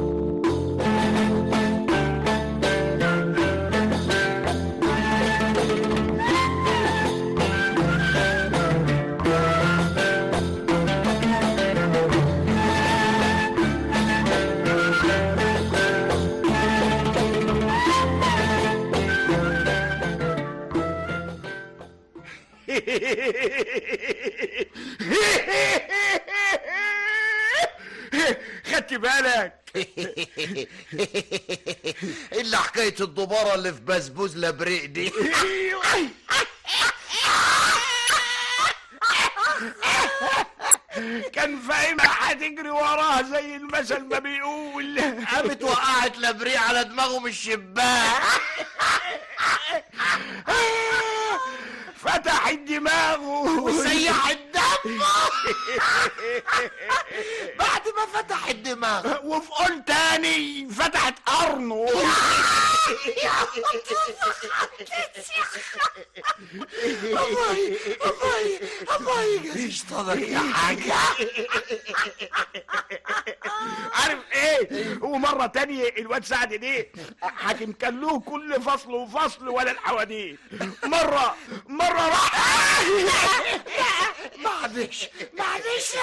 E: خدت بالك
K: الا حكايه الدباره اللي في بسبوس لبريق دي
E: كان فاهمها هتجري وراها زي المثل ما بيقول
K: قامت وقعت لبريق على دماغه من الشباك
E: فتحت دماغه
K: وسيحت دمه بعد ما فتح الدماغ
E: وفي قول تاني فتحت قرنه
K: الله الله الله يجازيش طلق يا حاجه
E: عارف ايه ومرة تانية الواد سعد دي حاكم كان له كل فصل وفصل ولا الحواديت مرة مرة راح
K: معلش معلش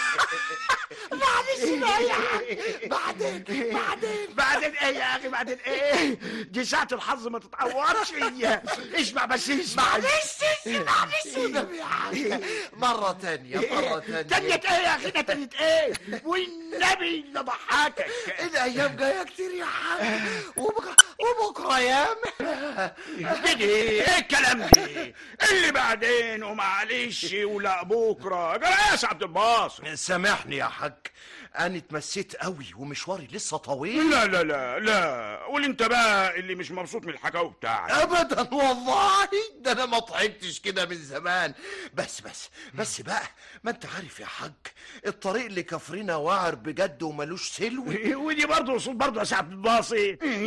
K: معلش بقى يا حاج بعدين بعدين
E: بعدين ايه يا اخي بعدين ايه دي ساعة الحظ ما تتعورش اسمع بس اسمع
K: معلش معلش والنبي يا حاج مرة تانية مرة تانية
E: تانية ايه يا اخي ده تانية ايه والنبي اللي ضحكك
K: الأيام جاية كتير يا حاج وبكرة وبكرة ياما
E: كده ايه الكلام ده اللي بعدين ومعلش ولا بكره جراس عبد الباسط
K: سامحني يا حاج أنا اتمسيت قوي ومشواري لسه طويل
E: لا لا لا لا قول انت بقى اللي مش مبسوط من الحكاوي بتاعك
K: ابدا والله ده انا ما ضحكتش كده من زمان بس بس بس بقى ما انت عارف يا حاج الطريق لكفرنا واعر بجد وملوش سلو
E: ودي برضه صوت برضه يا سعد الباسط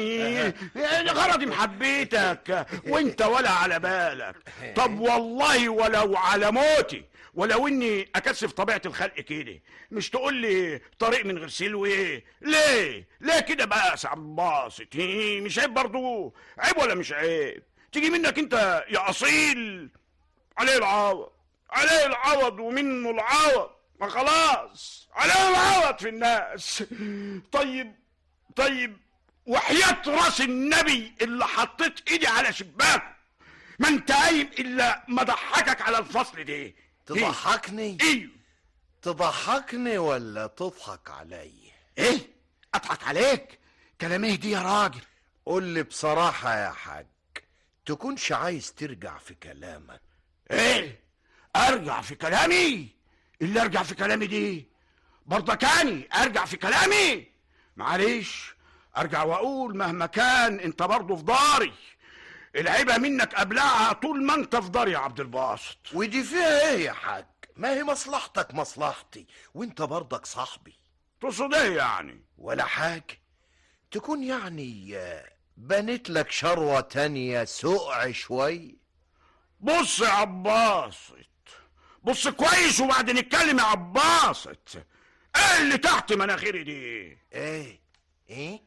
E: غرضي محبيتك وانت ولا على بالك طب والله ولو على موتي ولو اني اكثف طبيعه الخلق كده مش تقول لي طريق من غير سلوى ليه ليه كده بقى يا سعد الباسط هي، مش عيب برضه عيب ولا مش عيب تيجي منك انت يا اصيل عليه العوض عليه العوض ومنه العوض ما خلاص عليه العوض في الناس طيب طيب وحياة راس النبي اللي حطيت ايدي على شباكه ما انت قايم الا ما ضحكك على الفصل ده
K: تضحكني
E: ايوه
K: تضحكني ولا تضحك علي
E: ايه اضحك عليك كلام ايه دي يا راجل
K: قول لي بصراحة يا حاج تكونش عايز ترجع في كلامك
E: ايه ارجع في كلامي اللي ارجع في كلامي دي برضكاني ارجع في كلامي معلش ارجع واقول مهما كان انت برضه في داري العيبه منك قبلها طول ما انت في داري يا عبد الباسط
K: ودي فيها ايه يا حاج ما هي مصلحتك مصلحتي وانت برضك صاحبي
E: تقصد ايه يعني
K: ولا حاجة تكون يعني آه، بنيت لك شروة تانية سقع شوي
E: بص يا عباسط بص كويس وبعد نتكلم يا عباسط ايه اللي تحت مناخيري دي
K: ايه ايه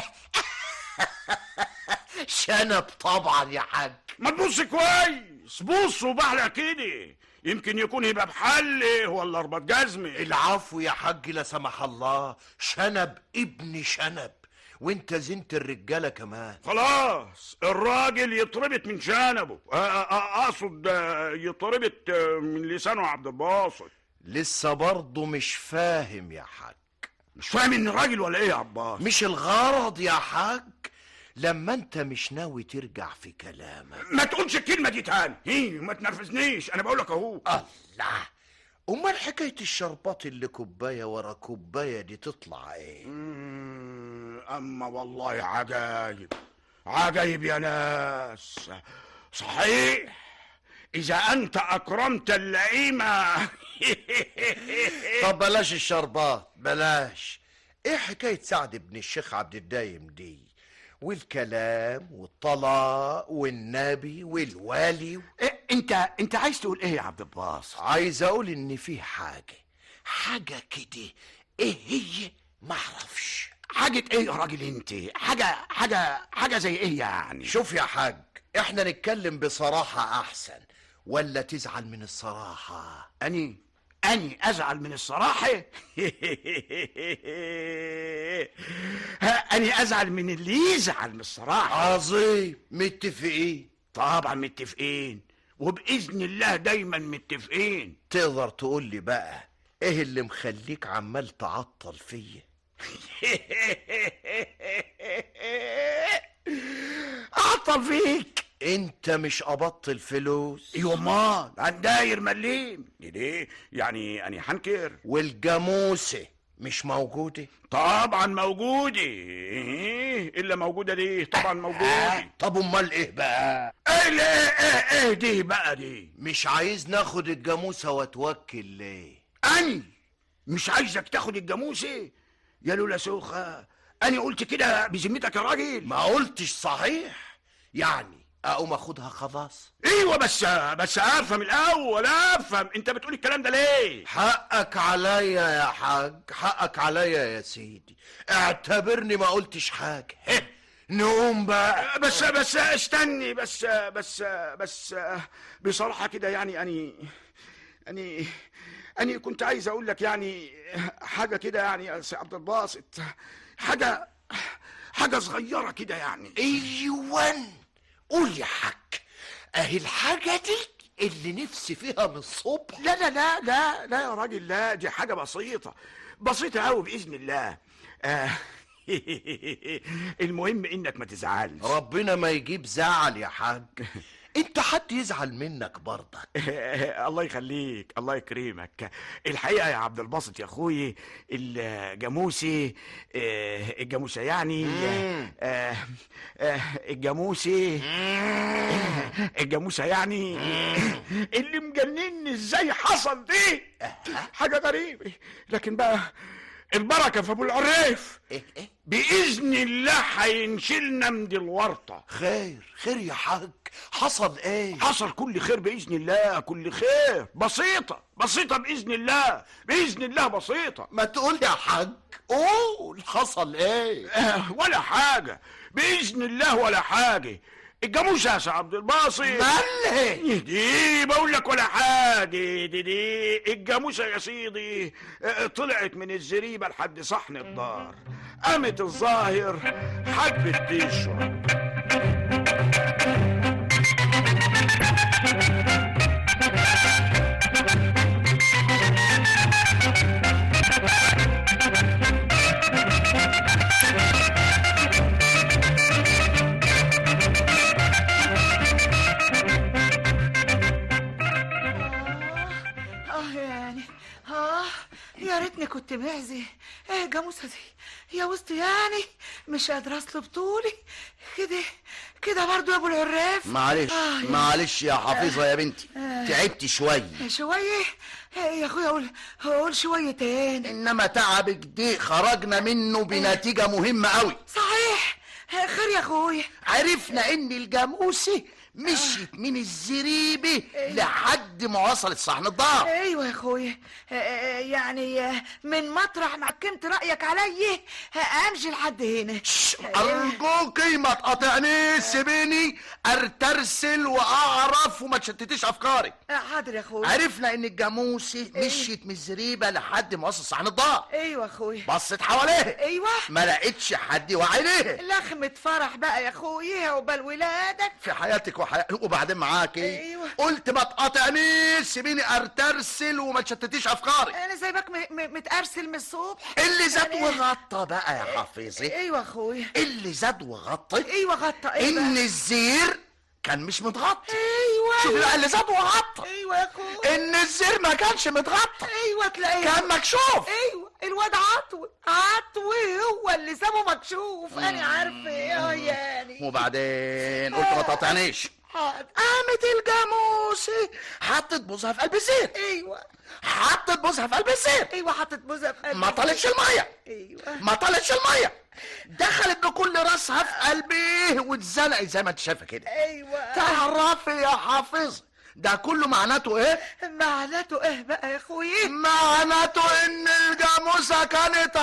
K: شنب طبعا يا حاج
E: ما تبص كويس بص وبحلق كده يمكن يكون يبقى بحل ولا رباط جزمه
K: العفو يا حاج لا سمح الله شنب ابن شنب وانت زنت الرجالة كمان
E: خلاص الراجل يتربط من شنبه آ- آ- اقصد آه، يتربط آه، من لسانه عبد الباسط
K: لسه برضه مش فاهم يا حاج
E: مش فاهم ان راجل ولا ايه يا عباس
K: مش الغرض يا حاج لما انت مش ناوي ترجع في كلامك
E: ما تقولش الكلمه دي تاني هي ما تنرفزنيش انا بقول لك اهو
K: الله امال حكايه الشربات اللي كوبايه ورا كوبايه دي تطلع ايه
E: مم، اما والله عجايب عجايب يا ناس صحيح اذا انت اكرمت اللئيمه
K: طب بلاش الشربات بلاش ايه حكايه سعد بن الشيخ عبد الدايم دي والكلام والطلاق والنبي والوالي
E: إيه انت انت عايز تقول ايه يا عبد الباسط
K: عايز اقول ان في حاجه حاجه كده ايه هي معرفش
E: حاجة ايه يا راجل انت حاجة حاجة حاجة زي ايه يعني
K: شوف يا حاج احنا نتكلم بصراحه احسن ولا تزعل من الصراحه
E: اني اني ازعل من الصراحة اني ازعل من اللي يزعل من الصراحة
K: عظيم متفقين
E: طبعا متفقين وباذن الله دايما متفقين
K: تقدر تقول لي بقى ايه اللي مخليك عمال تعطل فيا
E: اعطل فيك
K: انت مش قبضت الفلوس
E: ايوه امال عن داير مليم ليه يعني انا حنكر
K: والجاموسه مش موجوده
E: طبعا موجودة إيه إلا موجودة دي طبعا موجودة
K: طب امال ايه بقى
E: إيه لا إيه إيه دي بقى دي
K: مش عايز ناخد الجاموسه واتوكل ليه
E: أني مش عايزك تاخد الجاموسة يا لولا سوخة أنا قلت كده بذمتك يا راجل
K: ما قلتش صحيح يعني اقوم اخدها خلاص
E: ايوه بس بس افهم الاول افهم انت بتقول الكلام ده ليه
K: حقك عليا يا حاج حقك عليا يا سيدي اعتبرني ما قلتش حاجه هه، نقوم بقى
E: بس بس استني بس بس بس بصراحة كده يعني أني أني أني كنت عايز أقول لك يعني حاجة كده يعني يا سي عبد الباسط حاجة حاجة صغيرة كده يعني
K: ايوان قول يا حاج اهي الحاجه دي اللي نفسي فيها من الصبح
E: لا لا لا لا لا يا راجل لا دي حاجة بسيطة بسيطة أوي بإذن الله آه المهم إنك ما تزعلش
K: ربنا ما يجيب زعل يا حاج انت حد يزعل منك برضك
E: الله يخليك الله يكرمك الحقيقه يا عبد الباسط يا اخوي الجاموسي آه، الجاموسه يعني آه، آه، الجاموسي الجاموسه يعني اللي مجنني ازاي حصل دي حاجه غريبه لكن بقى البركه في ابو العريف
K: ايه ايه
E: باذن الله هينشلنا من دي الورطه
K: خير خير يا حاج حصل ايه
E: حصل كل خير باذن الله كل خير بسيطه بسيطه باذن الله باذن الله بسيطه
K: ما تقول يا حاج قول حصل ايه
E: آه، ولا حاجه باذن الله ولا حاجه الجاموسه يا سي عبد الباسط
K: مالها
E: دي بقول لك ولا حاجه دي دي الجاموسه يا سيدي آه، طلعت من الزريبه لحد صحن الدار قامت الظاهر حبت تشرب
D: اه يعني اه يا ريتني كنت معزي ايه الجاموسه دي يا وسط يعني مش قادره اصلب طولي كده كده برضو يا ابو العراف
K: معلش
D: آه يا-
K: معلش يا حفيظه يا بنتي
D: آه.
K: تعبت شويه
D: شويه إيه يا اخويا قول قول شويتين
K: انما تعبك دي خرجنا منه بنتيجه مهمه قوي
D: صحيح خير يا اخويا
K: عرفنا ان الجاموسه مشيت من الزريبه لحد ما وصلت صحن الدار
D: ايوه يا اخويا آه، آه، يعني آه، من مطرح ما حكمت رايك علي آه، امشي لحد هنا
K: ارجوكي ما تقاطعنيش سيبيني ارترسل واعرف وما تشتتيش افكاري
D: آه، حاضر يا اخويا
K: عرفنا ان الجاموسه مشيت من الزريبه لحد ما وصلت صحن الدار
D: ايوه يا اخويا
K: بصت حواليها
D: ايوه
K: ما لقيتش حد يوعي ليها
D: لخمة فرح بقى يا اخويا وبال ولادك
K: في حياتك وحي... وبعدين معاكي
D: أيوة.
K: قلت ما تقاطعنيش سيبيني ارترسل وما تشتتيش افكاري
D: انا سايبك م- م- متأرسل من الصبح
K: اللي زاد
D: يعني-
K: وغطى بقى يا حفيظي
D: ايوه يا اخويا
K: اللي زاد وغطى
D: ايوه غطى ايه
K: ان
D: بقى؟
K: الزير كان مش متغطي
D: ايوه
K: شوف بقى اللي زاد وغطى
D: ايوه يا اخويا
K: ان الزير ما كانش متغطى
D: ايوه تلاقيه
K: كان مكشوف
D: ايوه الواد عطوي عطوي هو اللي سابه مكشوف انا عارفه اه يعني
K: وبعدين قلت ما تقاطعنيش
D: حاضر
K: قامت الجاموسه حطت بوزها في قلب الزير
D: ايوه
K: حطت بوزها في قلب الزير
D: ايوه حطت بوزها في قلبي
K: ما طلتش الميه
D: ايوه
K: ما طلتش الميه دخلت بكل راسها في قلبي واتزنقت زي ما انت شايفه كده
D: ايوه
K: تعرفي يا حافظ ده كله معناته ايه
D: معناته ايه بقى يا اخويا
K: معناته ان الجاموسه كانت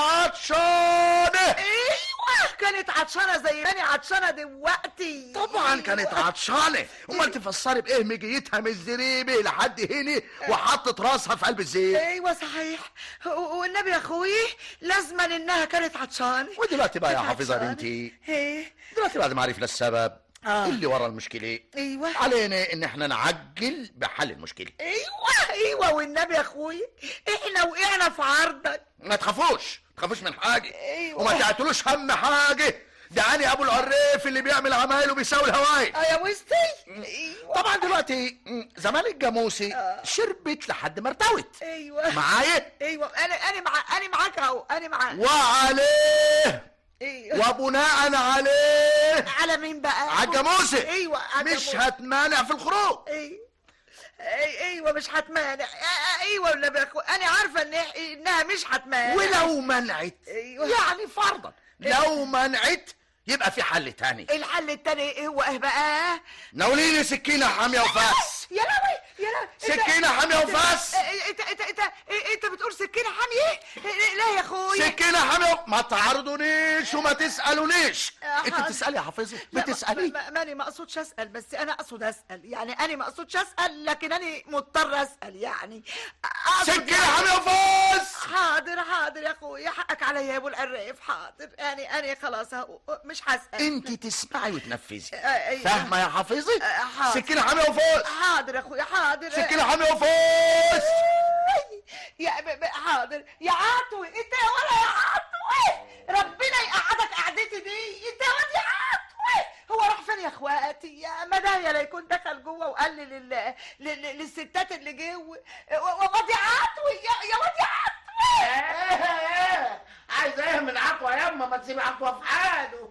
K: عطشانه
D: ايوه كانت عطشانه زي ما انا عطشانه دلوقتي
K: طبعا كانت عطشانه امال تفسري بايه مجيتها من الزريبه لحد هنا وحطت راسها في قلب الزيت
D: ايوه صحيح و- والنبي يا اخويا لازما انها كانت عطشانه
K: ودلوقتي بقى يا
D: كانت
K: حافظه
D: عطشانة.
K: بنتي
D: ايه
K: دلوقتي بعد ما عرفنا السبب
D: آه.
K: اللي ورا المشكله ايه
D: ايوه
K: علينا ان احنا نعجل بحل المشكله
D: ايوه ايوه والنبي يا اخويا احنا وقعنا في عرضك
K: ما تخافوش ما تخافوش من حاجه
D: ايوه
K: وما تعتلوش هم حاجه ده انا ابو العريف اللي بيعمل عمايل وبيساوي الهواي
D: اه يا وسطي ايوه
K: طبعا دلوقتي م، زمان الجاموسي شربت لحد ما ارتوت
D: ايوه
K: معايا
D: ايوه انا انا مع انا معاك اهو انا معاك
K: وعليه
D: ايوه
K: وبناء عليه
D: على مين بقى
K: على الجاموسي
D: ايوه على
K: مش
D: الجاموسي.
K: هتمانع في الخروج
D: ايوه أي- ايوه مش هتمانع آه، ايوه والنبي يا اخويا انا عارفه ان انها مش هتمانع
K: ولو منعت
D: ايوه
K: يعني فرضا لو منعت يبقى في حل تاني
D: الحل التاني ايه هو ايه بقى
K: ناولي لي سكينه حاميه وفاس
D: يا لهوي يا لهوي إنت-
K: سكينة حامية
D: إنت-
K: وفاس.
D: انت انت انت انت بتقول سكينه حاميه إيه، لا يا اخويا
K: سكينه حاميه ما تعرضونيش وما تسالونيش
D: آه،
K: انت
D: حاضر.
K: بتسالي يا حافظي
D: لا،
K: بتسالي
D: ما- ما- ماني ما اقصدش اسال بس انا اقصد اسال يعني انا ما اقصدش اسال لكن انا مضطر اسال يعني أقصد
K: سكينه
D: يعني-
K: حاميه وفاس
D: حاضر حاضر يا اخويا حقك عليا يا ابو العراف حاضر يعني انا خلاص أهو، مش هسال
K: انت تسمعي وتنفذي
D: آه، أيوة.
K: فاهمه يا حافظي
D: آه، حاضر.
K: سكينه حاميه وفاس
D: حاضر يا اخويا حاضر
K: سكينه حاميه وفاس
D: يا ب- ب- حاضر يا عطوي انت يا ولا يا عطوي ربنا يقعدك قعدتي دي انت يا واد يا عطوي هو راح فين يا اخواتي يا مدايا لا يكون دخل جوه وقال لي لل... لل... للستات اللي جوه و- واد يا عطوي يا, يا واد يا عطوي
C: عايز ايه من عطوة ياما ما تسيب عطوة في حاله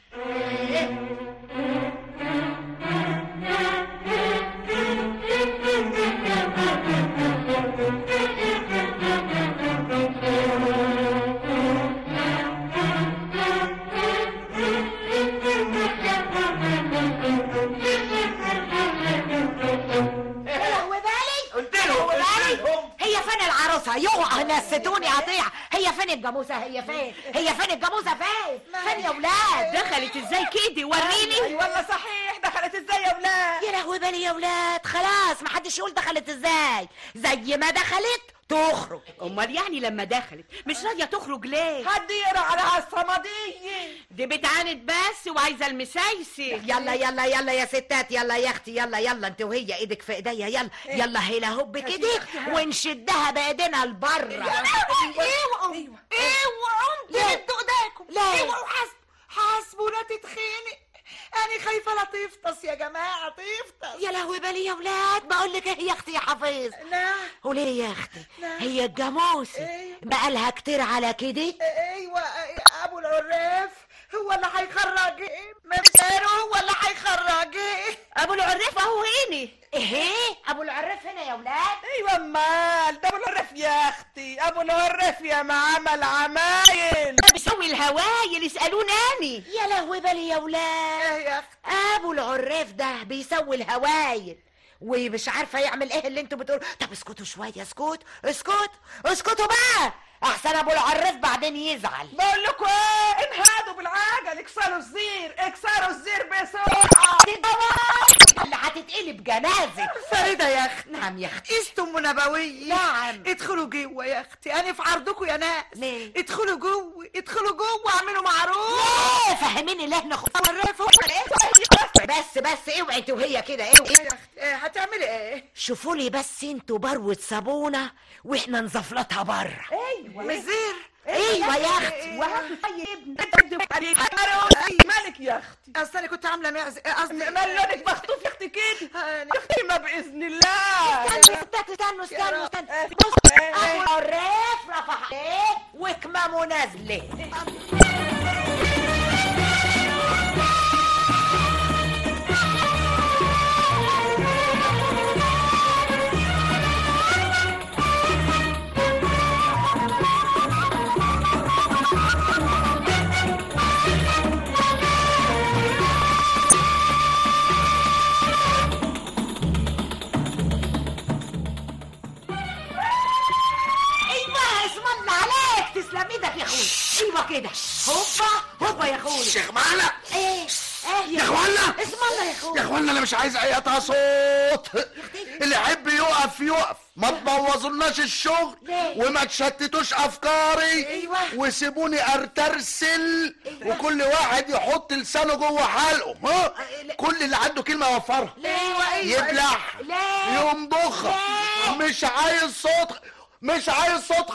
J: يا لهوي بالي
C: قلت لهم قلت لهم
J: هي فين العروسه يوه نستوني قطيع هي فين الجاموسه هي فين هي فين الجاموسه فين فين يا ولاد
G: دخلت ازاي كده وريني
D: اي والله صحيح دخلت ازاي يا ولاد
J: يا لهوي بالي يا ولاد خلاص محدش يقول دخلت ازاي زي ما دخلت تخرج
G: امال يعني لما دخلت مش راضيه تخرج ليه
D: حد يقرا على الصمديه
G: دي بتعاند بس وعايزه المسايسي
J: يلا يلا يلا يا ستات يلا يا اختي يلا يلا انت وهي ايدك في ايديا يلا يلا هيلا هوب كده ونشدها بايدينا لبره
D: اوعوا اوعوا
J: ليه؟
D: تمدوا ايديكم
J: ليه؟
D: اوعوا حاسب حاسبوا لا تتخيني انا خايفه لا تفطس يا جماعه تفطس
J: يا لهوي بالي يا ولاد بقول لك ايه يا اختي يا حفيظ
D: لا
J: وليه يا اختي
D: لا.
J: هي الجاموسه
D: ايوه
J: بقالها كتير على كده
D: ايوه ابو العراف هو اللي هيخرج مبداره هو اللي هيخرج
G: ابو العريف اهو هنا
J: ايه ابو العراف هنا يا ولاد
D: ايوه امال ده ابو العراف يا اختي ابو العراف يا ما عمل عمايل
G: بيسوي الهوايل يسالوني
J: يا لهوي بالي يا ولاد
D: ايه يا اختي
J: ابو العراف ده بيسوي الهوايل ومش عارفه يعمل ايه اللي انتوا بتقولوا طب اسكتوا شويه اسكت اسكت اسكتوا بقى احسن ابو العراف بعدين يزعل
D: بقول لكم ايه انهادوا بالعجل اكسروا الزير اكسروا الزير بسرعه
J: اللي هتتقلب جنازه
D: فريده يا اختي
J: نعم يا اختي
D: استم نبوية
J: نعم.
D: ادخلوا جوه يا اختي انا في عرضكم يا ناس
J: ليه؟
D: ادخلوا جوه ادخلوا جوه اعملوا معروف
J: ايه فهميني ليه ناخد العراف هو بس بس اوعي انت وهي كده
D: ايه
J: اوعي
D: يا اختي ايه هتعملي ايه
J: شوفوا لي بس انتوا بروه صابونه واحنا نزفلطها بره
D: ايوه مزير
J: ايوه يا اختي
D: مالك يا اختي اصل انا كنت عامله معزه قصدي مال لونك مخطوف يا اختي كده يا اختي ما باذن الله
J: استنوا استنوا استنوا استنوا
D: رب.
J: بص
D: إيه.
J: ابو الريف رفع عليه وكمامه نازله ايوه اسم الله عليك تسلم ايدك يا اخوي ايوه كده هوبا هوبا يا اخوي
K: شيخ معنا
J: ايه ايه
K: يا اخوانا
J: اسم الله يا اخوي
K: يا اخوانا انا مش عايز اي قطع صوت اللي يحب يقف يقف ما تبوظولناش الشغل وما تشتتوش افكاري
J: أيوة.
K: وسيبوني ارترسل وكل واحد يحط لسانه جوه حلقه ها كل اللي عنده كلمه يوفرها
J: ايوه ايوه
K: يبلع
J: لا
K: ينضخها مش عايز صوت مش عايز صوت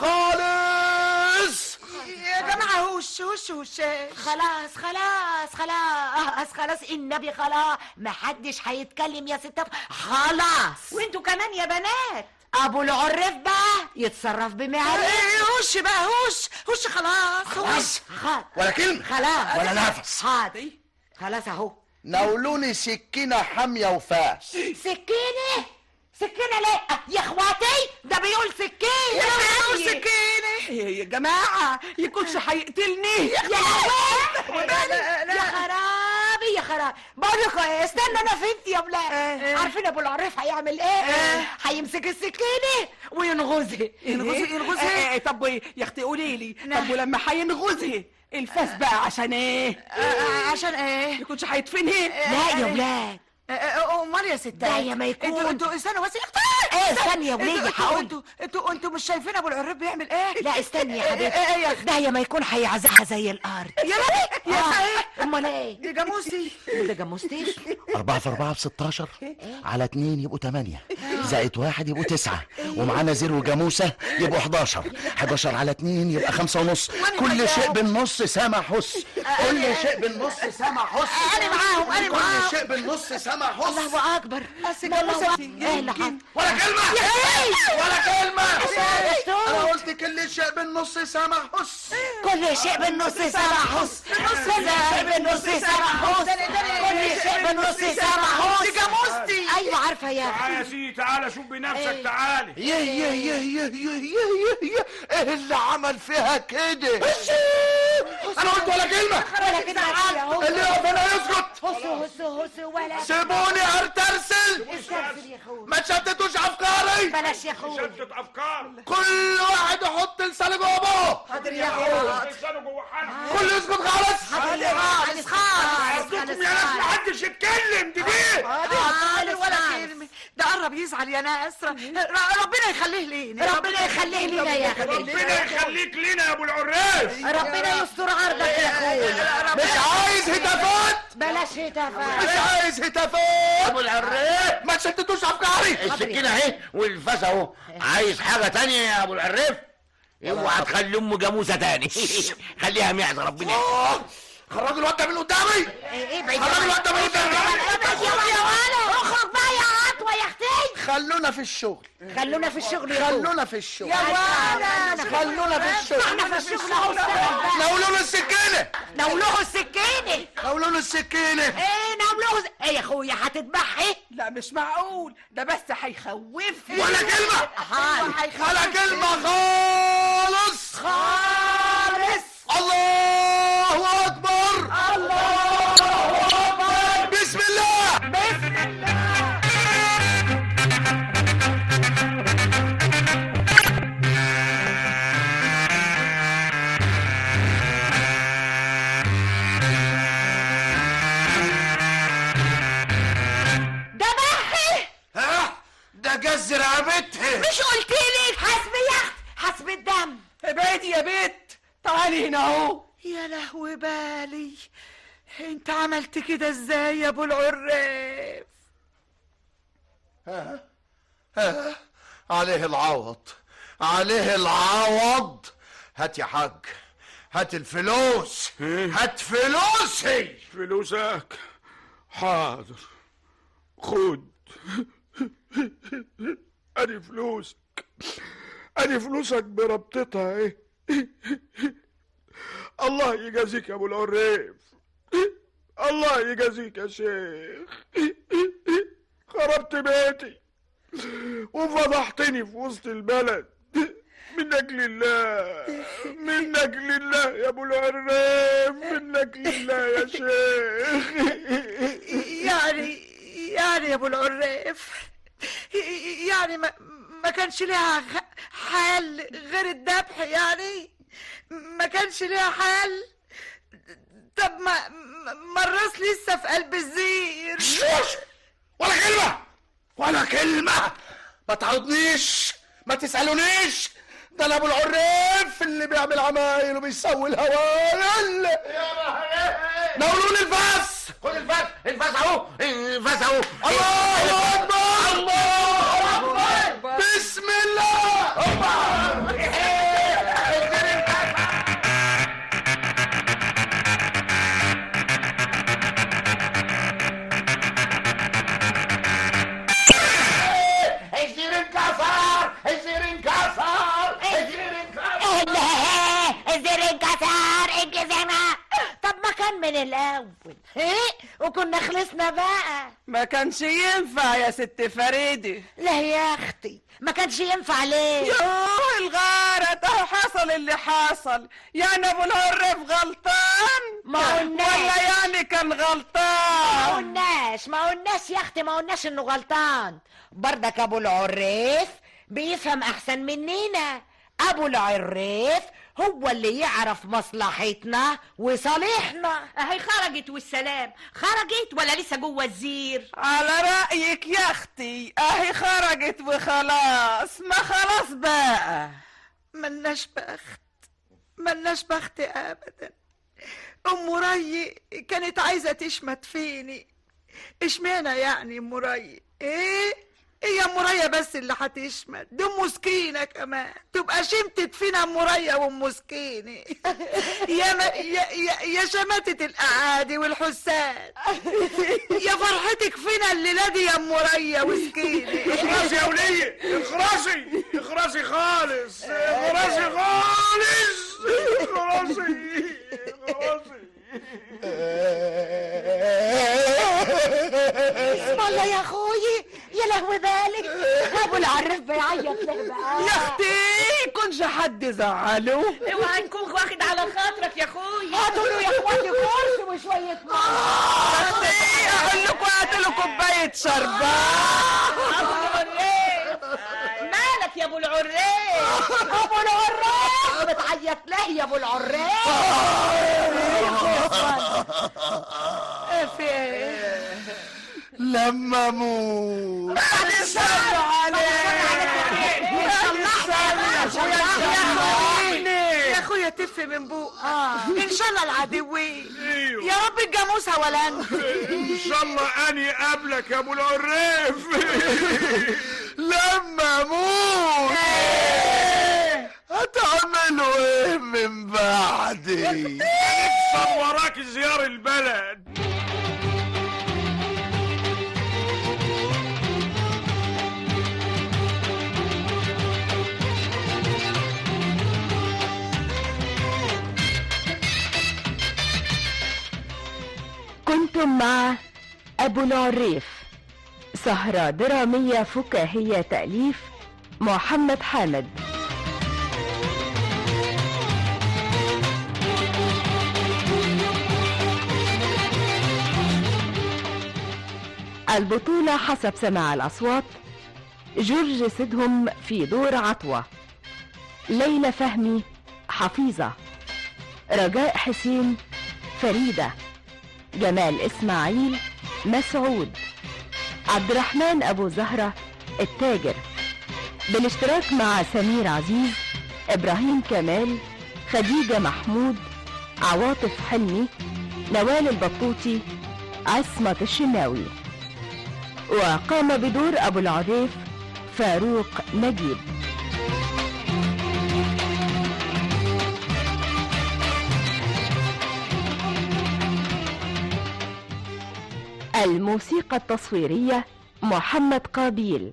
K: خالص
J: يا جماعة هوش هوش هوش خلاص خلاص خلاص خلاص النبي خلاص محدش هيتكلم يا ست خلاص
D: وانتوا كمان يا بنات
J: ابو العرف بقى يتصرف بمعرفة
D: هوش بقى هوش هوش خلاص
K: خلاص
J: خلاص
K: ولا كلمه
J: خلاص
K: ولا نفس
J: حاضر خلاص اهو
K: ناولوني سكينه حاميه وفاس
J: سكينة سكينة ليه يا اخواتي ده بيقول سكينة
D: يا سكينة يا جماعة يكونش هيقتلني
J: يا لهوي يا خرابي يا خرابي بقول لكم ايه استنى انا فهمت يا بلاد عارفين ابو العريف هيعمل ايه هيمسك السكينه وينغزها
D: ينغزي ينغزي طب وإيه؟ يا اختي قولي لي طب ولما هينغزي الفاس بقى عشان ايه؟
J: عشان ايه؟
D: يكونش هيدفني
J: لا يا ولاد
D: امال يا ستات
J: ده يا ما يكون.
D: انتوا انتوا استنوا بس يا اختي
J: ايه
D: استنى.
J: استني يا وليدي
D: انتوا-
J: هقول
D: انتوا انتوا انتوا مش شايفين ابو العريف بيعمل ايه؟
J: لا استني يا
D: إيه- إيه-
J: حبيبتي
D: إيه يا
J: ده يا ما يكون هيعزقها زي الارض
D: يا ربي يا
J: آه،
D: ايه؟
J: امال ايه
D: دي جاموسي
J: ده جاموستيش
K: أربعة في أربعة بستاشر على اتنين يبقوا تمانية زائد واحد يبقوا تسعة ومعانا زيرو جاموسة يبقوا حداشر حداشر على اتنين يبقى خمسة ونص كل شيء بالنص سما حس كل شيء بالنص سما حس
J: انا معاهم انا
K: كل
J: معاهم
K: شيء بالنص سما حس
J: الله اكبر
D: بس
J: الله
D: جاموسة
J: أكبر. ايه اللي حصل
K: ولا كلمة
J: يا
K: ولا كلمة
J: أستاذ.
K: أنا قلت كل شيء بالنص سما حس
J: كل شيء بالنص سبع حس كل شيء بالنص سبع حس كل شيء بالنص سبع حس
D: دي جاموستي
J: ايوه عارفه يا
L: تعالى يا سيدي تعالى شوف بنفسك
J: إيه.
L: تعالى
K: يه يه يه يه يه يه يه ايه اللي عمل فيها كده انا قلت ولا كلمة
J: ولا كده اهو
K: اللي يقف هنا يسكت
J: هس هس هس ولا
K: سيبوني ارترسل
J: استغفر يا اخويا
K: ما تشتتوش افكاري
J: بلاش يا اخويا
L: شتت افكار
K: كل واحد يحط لسانه جوه بابه
J: حاضر يا اخويا
L: لسانه جوه حنك
K: كل يسكت خالص
J: حاضر يا خالص خالص
L: عندكم يا ناس محدش يتكلم دي دي
D: حاضر ولا كلمة ده قرب يزعل يا ناس ر- ربنا يخليه لينا
J: ربنا يخليه لنا يا حبيبي
L: ربنا يخليك لنا يا ابو العراف
J: ربنا يستر عرضك يا اخويا
K: مش عايز هتافات
J: بلاش هتافات
K: مش عايز هتافات ابو العراف ما تشتتوش افكاري
C: السكينة اهي والفاس اهو عايز حاجة تانية يا ابو العريف اوعى تخلي امه جاموسة تاني خليها معزة ربنا
K: خرجوا الواد ده من قدامي
J: ايه بعيد
K: خرجوا الواد ده من قدامي
J: يا ولا اخرج بقى يا عطوه يا اختي
K: خلونا في الشغل
J: خلونا في الشغل يا اخويا
K: خلونا في الشغل
J: يا ولا
K: خلونا في الشغل
J: احنا في الشغل اهو اشتغل بقى
K: ناولونا السكينة
J: نولوه السكينه
K: ناولونا السكينة
J: ايه نولوه ز- ايه يا اخويا هتذبحي
D: لا مش معقول ده بس هيخوفني
K: ولا كلمة
J: حال
K: ولا كلمة خالص
J: خالص
K: الله أكبر الله أكبر بسم الله
J: بسم الله ذبحي
K: ها ده جز رقبتها
J: مش قلت لك حسب يا اخت حسب الدم
D: ابعدي يا بنت تعالي هنا اهو يا لهوي بالي انت عملت كده ازاي يا ابو العراف
K: ها عليه العوض عليه العوض هات يا حاج هات الفلوس هات فلوسي
L: فلوسك حاضر خد ادي فلوسك ادي فلوسك بربطتها ايه الله يجازيك يا ابو العريف الله يجازيك يا شيخ خربت بيتي وفضحتني في وسط البلد منك لله منك لله يا ابو العراف منك لله يا شيخ
D: يعني يعني يا ابو العراف يعني ما ما كانش ليها غ- حل غير الذبح يعني ما كانش ليها حل طب ما ما الراس لسه في قلب الزير
K: ولا كلمة ولا كلمة ما تعرضنيش ما تسألونيش ده انا ابو العريف اللي بيعمل عمايل وبيسوي الهوايل ناولوا لي الفاس
C: خد الفاس الفاس اهو الفاس اهو
K: الله اكبر الله اكبر بسم الله
C: الزير انكسر الزير انكسر الزير انكسر
J: لا الزر انكسر انكسرنا طب ما كان من الاول ايه وكنا خلصنا بقى
D: ما كانش ينفع يا ست فريدي
J: لا يا اختي ما كانش ينفع ليه
D: يوه الغارة ده حصل اللي حصل يعني ابو العريف غلطان
J: ما قلناش.
D: ولا يعني كان
J: ما
D: غلطان
J: قلناش ما قلناش يا اختي ما قلناش انه غلطان برضك ابو العريف بيفهم احسن مننا ابو العريف هو اللي يعرف مصلحتنا وصالحنا
G: اهي خرجت والسلام خرجت ولا لسه جوه الزير
D: على رأيك يا اختي اهي خرجت وخلاص ما خلاص بقى ملناش بخت ملناش بخت ابدا ام ري كانت عايزه تشمت فيني اشمعنى يعني ام ري ايه هي ام ريا بس اللي هتشمت دي ام مسكينه كمان تبقى شمتت فينا ام ريا وام مسكينه يا, ما يا, يا, يا شماتة الاعادي والحساد يا فرحتك فينا الليله دي يا ام ريا وسكينه
L: اخرسي يا ولية اخرسي اخرسي خالص اخرسي خالص اخرسي اخرسي
J: اسم الله يا اخوي يا لهوي بالك ابو العريف بيعيط له بقى
D: يا اختي كنش حد زعله
G: اوعى نكون واخد على خاطرك يا اخويا
J: هاتوا له يا اخواتي كرسي وشويه ميه
D: يا اختي اقول لكم هاتوا له كوبايه شربات
G: ابو العريف مالك يا ابو العريف
J: ابو العراف بتعيط له يا ابو العراف
D: في ايه
K: لما اموت
D: يا اخويا تف من بوق ان شاء الله العدوين يا رب الجاموسه ولا انت
L: ان شاء الله اني قبلك يا ابو العريف
K: لما اموت هتعملوا ايه من بعدي
L: هنكسر وراك زيار البلد
H: كنتم مع أبو العريف سهرة درامية فكاهية تأليف محمد حامد البطولة حسب سماع الأصوات جورج سيدهم في دور عطوة ليلى فهمي حفيظة رجاء حسين فريدة جمال إسماعيل مسعود عبد الرحمن أبو زهرة التاجر بالاشتراك مع سمير عزيز إبراهيم كمال خديجة محمود عواطف حلمي نوال البطوطي عصمت الشناوي وقام بدور أبو العريف فاروق نجيب الموسيقى التصويرية محمد قابيل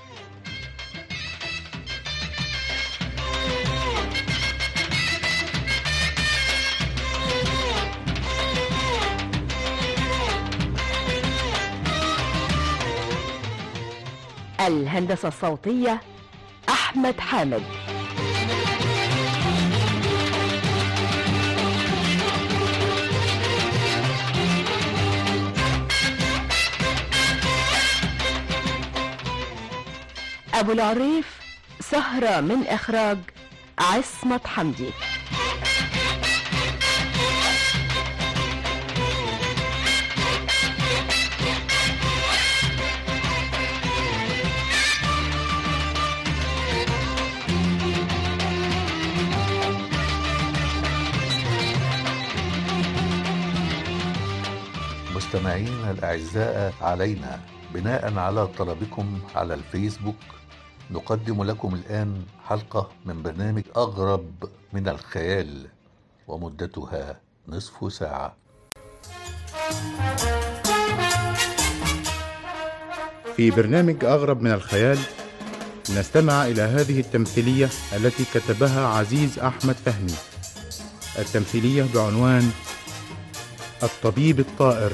H: الهندسة الصوتية أحمد حامد أبو العريف سهرة من إخراج عصمت حمدي
B: مستمعينا الأعزاء علينا بناء على طلبكم على الفيسبوك نقدم لكم الآن حلقة من برنامج أغرب من الخيال ومدتها نصف ساعة
M: في برنامج أغرب من الخيال نستمع إلى هذه التمثيلية التي كتبها عزيز أحمد فهمي التمثيلية بعنوان الطبيب الطائر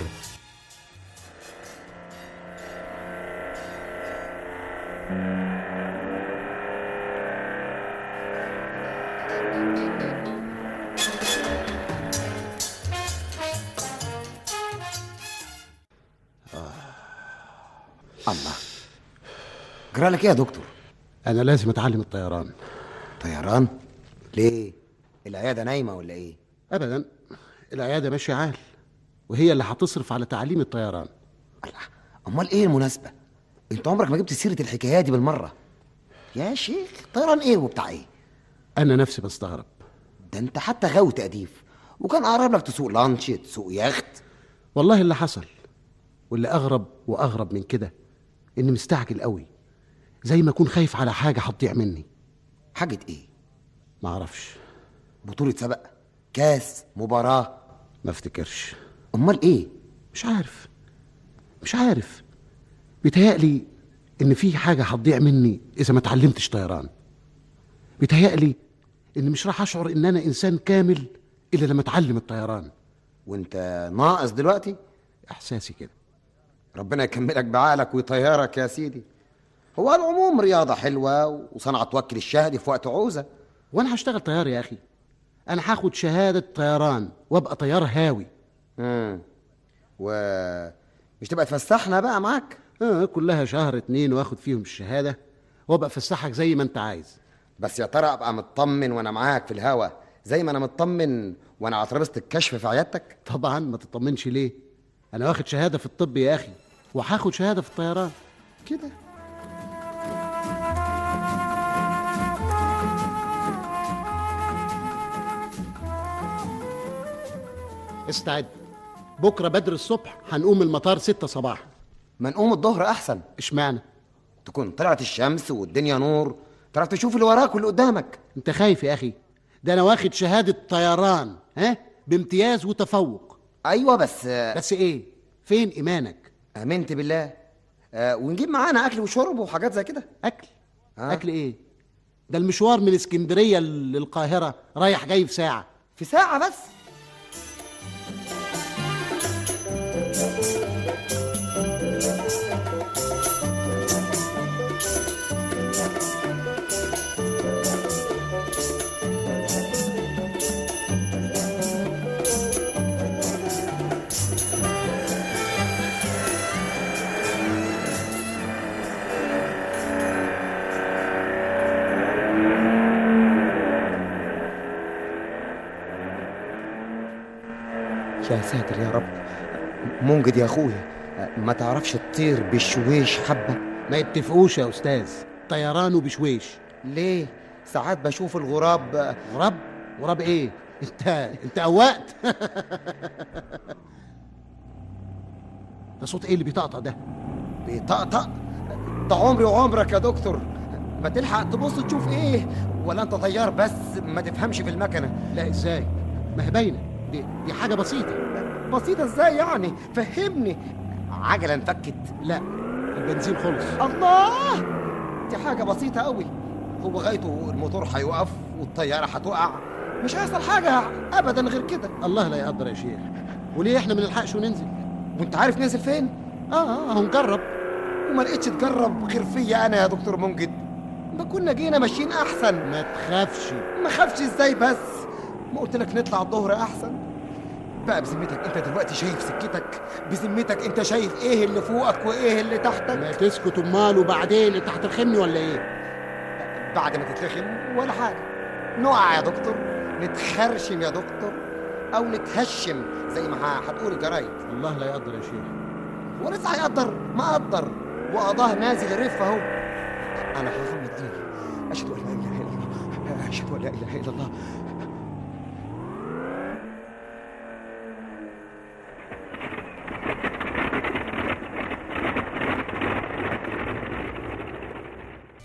N: الله جرالك ايه يا دكتور
O: انا لازم اتعلم الطيران
N: طيران ليه العياده نايمه ولا ايه
O: ابدا العياده ماشيه عال وهي اللي هتصرف على تعليم الطيران
N: امال ايه المناسبه انت عمرك ما جبت سيره الحكايه دي بالمره يا شيخ طيران ايه وبتاع ايه
O: انا نفسي بستغرب
N: ده انت حتى غاوي تأديف وكان اقرب لك تسوق لانش تسوق يخت
O: والله اللي حصل واللي اغرب واغرب من كده اني مستعجل قوي زي ما اكون خايف على حاجه هتضيع مني
N: حاجه ايه
O: ما اعرفش
N: بطوله سبق كاس مباراه
O: ما افتكرش
N: امال ايه
O: مش عارف مش عارف بيتهيألي ان في حاجه هتضيع مني اذا ما اتعلمتش طيران بيتهيألي ان مش راح اشعر ان انا انسان كامل الا لما اتعلم الطيران
N: وانت ناقص دلوقتي
O: احساسي كده
N: ربنا يكملك بعقلك ويطيرك يا سيدي هو العموم رياضة حلوة وصنعة توكل الشهدي في وقت عوزة
O: وانا هشتغل طيار يا اخي انا هاخد شهادة طيران وابقى طيار هاوي
N: امم و مش تبقى تفسحنا بقى معاك
O: اه كلها شهر اتنين واخد فيهم الشهادة وابقى افسحك زي ما انت عايز
N: بس يا ترى ابقى مطمن وانا معاك في الهوا زي ما انا مطمن وانا على ترابيزه الكشف في عيادتك
O: طبعا ما تطمنش ليه انا واخد شهادة في الطب يا اخي وهاخد شهادة في الطيران
N: كده
O: استعد بكرة بدر الصبح هنقوم المطار ستة صباحا
N: ما نقوم الظهر احسن
O: اشمعنى
N: تكون طلعت الشمس والدنيا نور تعرف تشوف اللي وراك واللي قدامك
O: انت خايف يا اخي ده انا واخد شهادة طيران ها بامتياز وتفوق
N: ايوه بس
O: بس ايه فين ايمانك
N: امنت بالله آه ونجيب معانا اكل وشرب وحاجات زي كده
O: اكل آه. اكل ايه ده المشوار من اسكندريه للقاهره رايح جاي في ساعه
N: في ساعه بس يا ساتر يا رب منجد يا اخويا ما تعرفش تطير بشويش حبه
O: ما يتفقوش يا استاذ طيرانه بشويش
N: ليه ساعات بشوف الغراب
O: غراب غراب ايه انت انت قوقت ده صوت ايه اللي بيطقطق ده
N: بيطقطق ده عمري وعمرك يا دكتور ما تلحق تبص تشوف ايه ولا انت طيار بس ما تفهمش في المكنه
O: لا ازاي ما هي باينه دي, دي حاجه بسيطه
N: بسيطه ازاي يعني فهمني عجله انفكت
O: لا البنزين خلص
N: الله دي حاجه بسيطه قوي هو غايته الموتور هيوقف والطياره هتقع مش هيحصل حاجه ابدا غير كده
O: الله لا يقدر يا شيخ وليه احنا ما نلحقش وننزل
N: وانت عارف ننزل فين
O: اه اه هنجرب
N: وما لقيتش تجرب غير فيا انا يا دكتور منجد ما كنا جينا ماشيين احسن
O: ما تخافش
N: ما خافش ازاي بس ما قلت لك نطلع الظهر احسن بقى بذمتك انت دلوقتي شايف سكتك بذمتك انت شايف ايه اللي فوقك وايه اللي تحتك
O: ما تسكت امال وبعدين انت هترخمني ولا ايه
N: بعد ما تتلخم ولا حاجه نقع يا دكتور نتخرشم يا دكتور او نتهشم زي ما هتقول الجرايد
O: الله لا يقدر يا شيخ
N: هو لسه هيقدر ما قدر وقضاه نازل الرف اهو انا هغمض عيني اشهد ان لا اله الا الله اشهد ان لا اله الا الله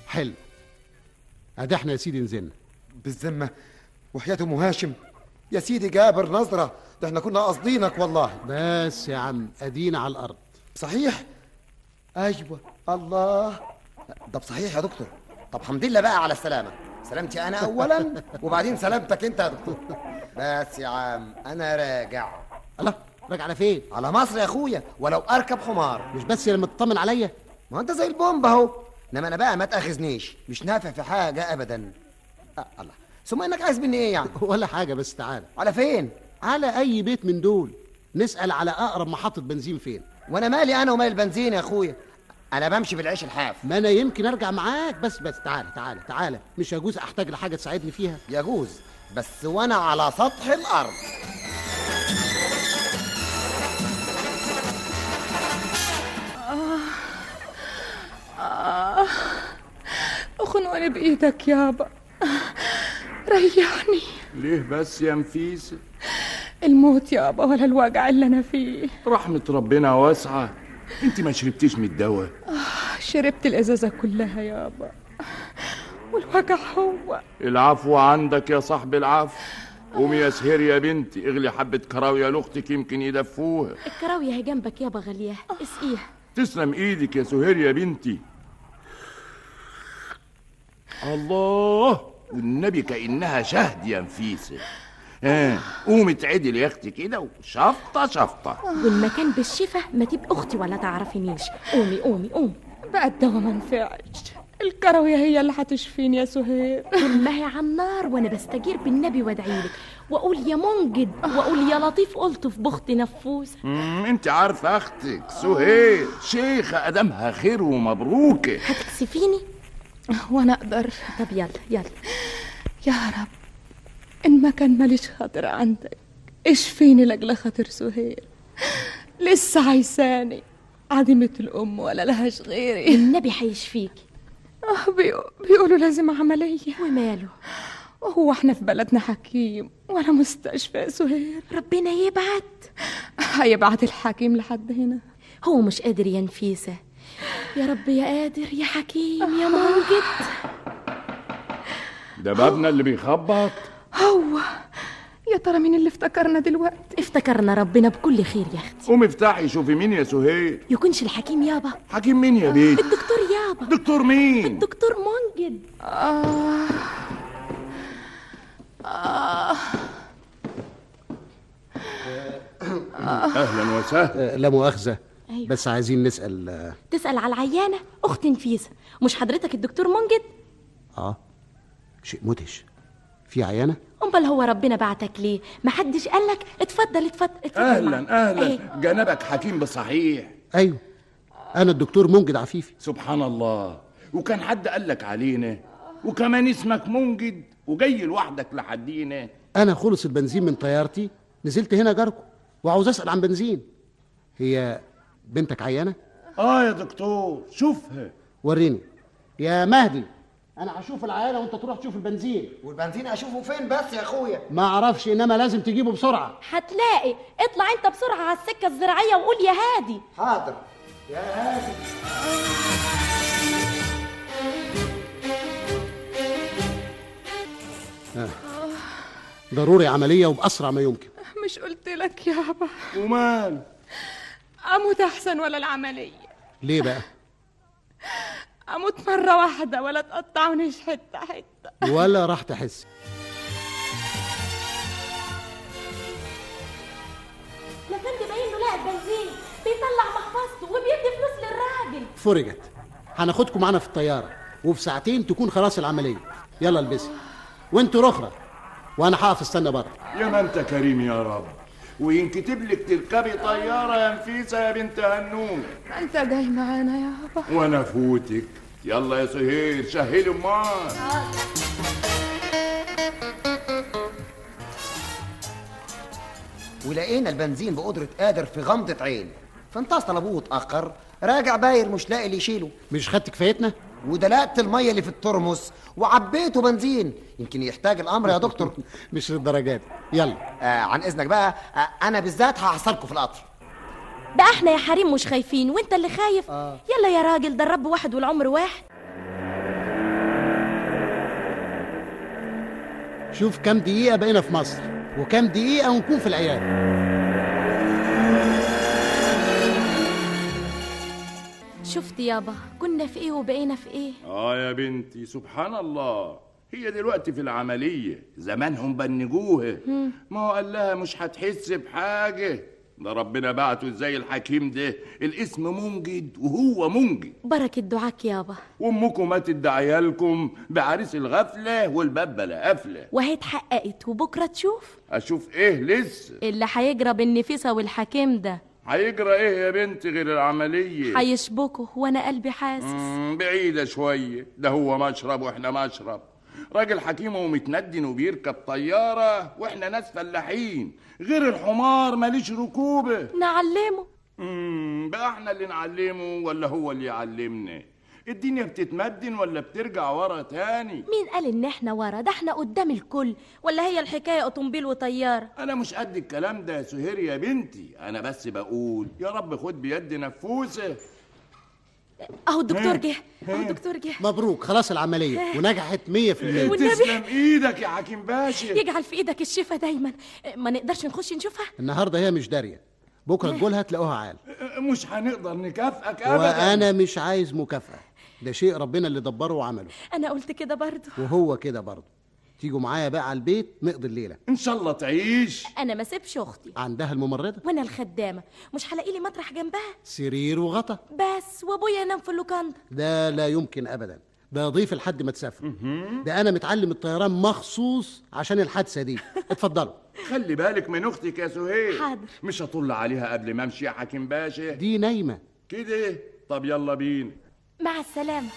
O: حلو ادي احنا يا سيدي نزلنا
N: بالذمه وحياة ام هاشم يا سيدي جابر نظره ده احنا كنا قاصدينك والله
O: بس يا عم ادينا على الارض
N: صحيح ايوه الله ده بصحيح يا دكتور طب حمد لله بقى على السلامه سلامتي انا اولا وبعدين سلامتك انت يا دكتور بس يا عم انا راجع
O: الله راجع على فين
N: على مصر يا اخويا ولو اركب حمار
O: مش بس لما تطمن عليا
N: ما انت زي البومب اهو انما انا بقى ما تاخذنيش مش نافع في حاجه ابدا أه الله ثم انك عايز مني ايه يعني
O: ولا حاجه بس تعالى
N: على فين
O: على اي بيت من دول نسال على اقرب محطه بنزين فين
N: وانا مالي انا ومال البنزين يا اخويا انا بمشي بالعيش الحاف
O: ما انا يمكن ارجع معاك بس بس تعالى تعالى تعالى مش يجوز احتاج لحاجه تساعدني فيها
N: يجوز بس وانا على سطح الارض
I: آه آه أخنوني بإيدك يابا ريحني
L: ليه بس يا نفيسة
I: الموت يابا ولا الوجع اللي أنا فيه
L: رحمة ربنا واسعة انت ما شربتيش من الدواء
I: آه شربت الإزازة كلها يابا والوجع هو
L: العفو عندك يا صاحب العفو قومي يا سهير يا بنتي اغلي حبة كراوية لاختك يمكن يدفوها
P: الكراوية هي جنبك يابا غالياه اسقيها
L: تسلم ايدك يا سهير يا بنتي الله والنبي كأنها شهد يا نفيسة ها قومي تعدلي يا اختي كده وشفطة شفطة
P: والمكان بالشفا ما تبقى اختي ولا تعرفينيش قومي قومي قومي
I: بقى الدواء ما نفعش الكراوية هي اللي هتشفيني يا سهير
P: طول ما هي على النار وانا بستجير بالنبي وادعيلك واقول يا منجد واقول يا لطيف قلت في بخت نفوسه
L: مم، انت عارفة اختك سهير شيخة ادمها خير ومبروكة
P: هتكسفيني
I: وانا اقدر
P: طب يلا يلا
I: يا رب ان ما كان ماليش خاطر عندك اشفيني لاجل خاطر سهير لسه عايساني عديمة الأم ولا لهاش غيري
P: النبي هيشفيكي
I: آه بيقو- بيقولوا لازم عملية
P: وماله
I: وهو احنا في بلدنا حكيم ولا مستشفى يا سهير
P: ربنا يبعت
I: هيبعت الحكيم لحد هنا
P: هو مش قادر يا نفيسة يا رب يا قادر يا حكيم يا منجد
L: ده بابنا اللي بيخبط
I: هو يا ترى مين اللي افتكرنا دلوقتي
P: افتكرنا ربنا بكل خير يا اختي
L: قومي افتحي شوفي مين يا سهير
P: يكونش الحكيم يابا
L: حكيم مين يا بيت
P: الدكتور يابا
L: دكتور مين
P: الدكتور منجد
I: آه آه
L: اهلا وسهلا
O: آه، لا مؤاخذه
P: أيوة.
O: بس عايزين نسال آه،
P: تسأل على العيانة أخت نفيسة مش حضرتك الدكتور منجد
O: اه شيء مدهش في عيانه
P: أمال هو ربنا بعتك ليه محدش قالك اتفضل اتفضل اتفضل معانا.
L: اهلا اهلا
P: إيه؟
L: جنبك حكيم بصحيح
O: ايوه انا الدكتور منجد عفيفي
L: سبحان الله وكان حد قال لك علينا وكمان اسمك منجد وجاي لوحدك لحدينا
O: انا خلص البنزين من طيارتي نزلت هنا جاركم وعاوز اسال عن بنزين هي بنتك عيانه
L: اه يا دكتور شوفها
O: وريني يا مهدي انا هشوف العيانه وانت تروح تشوف البنزين
N: والبنزين اشوفه فين بس يا اخويا
O: ما اعرفش انما لازم تجيبه بسرعه
P: هتلاقي اطلع انت بسرعة على السكة الزراعية وقول يا هادي
N: حاضر يا هادي
O: آه. ضروري عمليه وباسرع ما يمكن
I: مش قلت لك يابا
L: ومال
I: اموت احسن ولا العملية
O: ليه بقى
I: اموت مرة واحدة ولا تقطعونيش حتة حتة
O: ولا راح تحس
P: لفند باين له لقى بنزين بيطلع محفظته وبيدي فلوس للراجل
O: فرجت هناخدكم معانا في الطياره وفي ساعتين تكون خلاص العمليه يلا البسي وانتوا رخرة وانا هقف استنى بره
L: يا ما انت كريم يا رب وينكتب لك تركبي طيارة يا نفيسة يا بنت هنوم
I: انت جاي معانا يابا
L: وانا فوتك يلا يا سهير شهلي امال
N: ولقينا البنزين بقدرة قادر في غمضة عين فانتص طلبوه اتأخر راجع باير مش لاقي اللي يشيله
O: مش خدت كفايتنا
N: ودلقت المية اللي في الترمس وعبيته بنزين يمكن يحتاج الأمر يا دكتور
O: مش للدرجات يلا
N: آه عن إذنك بقى آه أنا بالذات هحصلكوا في القطر
P: ده احنا يا حريم مش خايفين وانت اللي خايف
N: آه.
P: يلا يا راجل ده الرب واحد والعمر واحد
O: شوف كام دقيقة بقينا في مصر وكام دقيقة ونكون في العيادة
P: شفت يابا كنا في ايه وبقينا في ايه
F: اه يا بنتي سبحان الله هي دلوقتي في العملية زمانهم بنجوها
P: مم.
F: ما هو قال لها مش هتحس بحاجة ده ربنا بعته ازاي الحكيم ده الاسم منجد وهو منجد
P: بركة دعاك يابا
F: وامكم ما تدعيالكم بعريس الغفلة والباب بلا قفلة
P: وهي اتحققت وبكرة تشوف
F: اشوف ايه لسه
P: اللي هيجرى بالنفيسة والحكيم ده
F: هيجرى ايه يا بنتي غير العملية
P: هيشبكوا وانا قلبي حاسس
F: مم، بعيدة شوية ده هو مشرب واحنا مشرب راجل حكيم ومتندن وبيركب طيارة واحنا ناس فلاحين غير الحمار ماليش ركوبة
P: نعلمه
F: مم، بقى احنا اللي نعلمه ولا هو اللي يعلمنا الدنيا بتتمدن ولا بترجع ورا تاني
P: مين قال ان احنا ورا ده احنا قدام الكل ولا هي الحكاية اوتومبيل وطيارة
F: انا مش قد الكلام ده يا سهير يا بنتي انا بس بقول يا رب خد بيد نفوسه
P: اهو الدكتور
F: ها؟
P: جه اهو
F: ها؟
P: الدكتور جه
O: مبروك خلاص العملية ونجحت مية في المية
P: والنبي.
F: تسلم ايدك يا حكيم باشا
P: يجعل في ايدك الشفا دايما ما نقدرش نخش نشوفها
O: النهاردة هي مش دارية بكرة تقولها تلاقوها عال
F: مش هنقدر نكافئك ابدا
O: وأنا مش عايز مكافأة ده شيء ربنا اللي دبره وعمله
P: انا قلت كده برضو
O: وهو كده برضه تيجوا معايا بقى على البيت نقضي الليلة
F: ان شاء الله تعيش
P: انا ما سيبش اختي
O: عندها الممرضة
P: وانا الخدامة مش هلاقي لي مطرح جنبها
O: سرير وغطا
P: بس وابويا ينام في اللوكاندا
O: ده لا يمكن أبدا ده ضيف لحد ما تسافر ده أنا متعلم الطيران مخصوص عشان الحادثة دي اتفضلوا
F: خلي بالك من اختك يا سهير
P: حاضر.
F: مش هطل عليها قبل ما امشي يا حكيم باشا
O: دي نايمة
F: كده طب يلا بينا
P: مع السلامة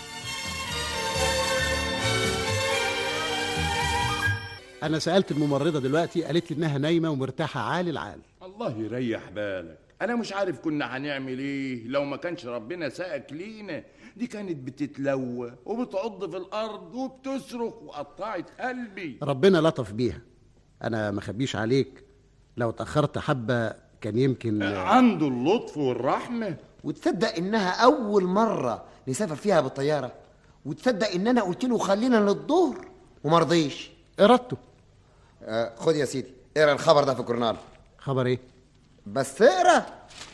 O: أنا سألت الممرضة دلوقتي قالت لي إنها نايمة ومرتاحة عالي العال
F: الله يريح بالك انا مش عارف كنا هنعمل ايه لو ما كانش ربنا ساقك لينا دي كانت بتتلوى وبتعض في الارض وبتصرخ وقطعت قلبي
O: ربنا لطف بيها أنا ما خبيش عليك لو اتأخرت حبة كان يمكن
F: عنده اللطف والرحمة
N: وتصدق انها اول مرة نسافر فيها بالطيارة وتصدق ان انا قلت له خلينا للظهر وما رضيش
O: إرادته
N: آه خد يا سيدي اقرا الخبر ده في الجورنال
O: خبر إيه؟
N: بس اقرا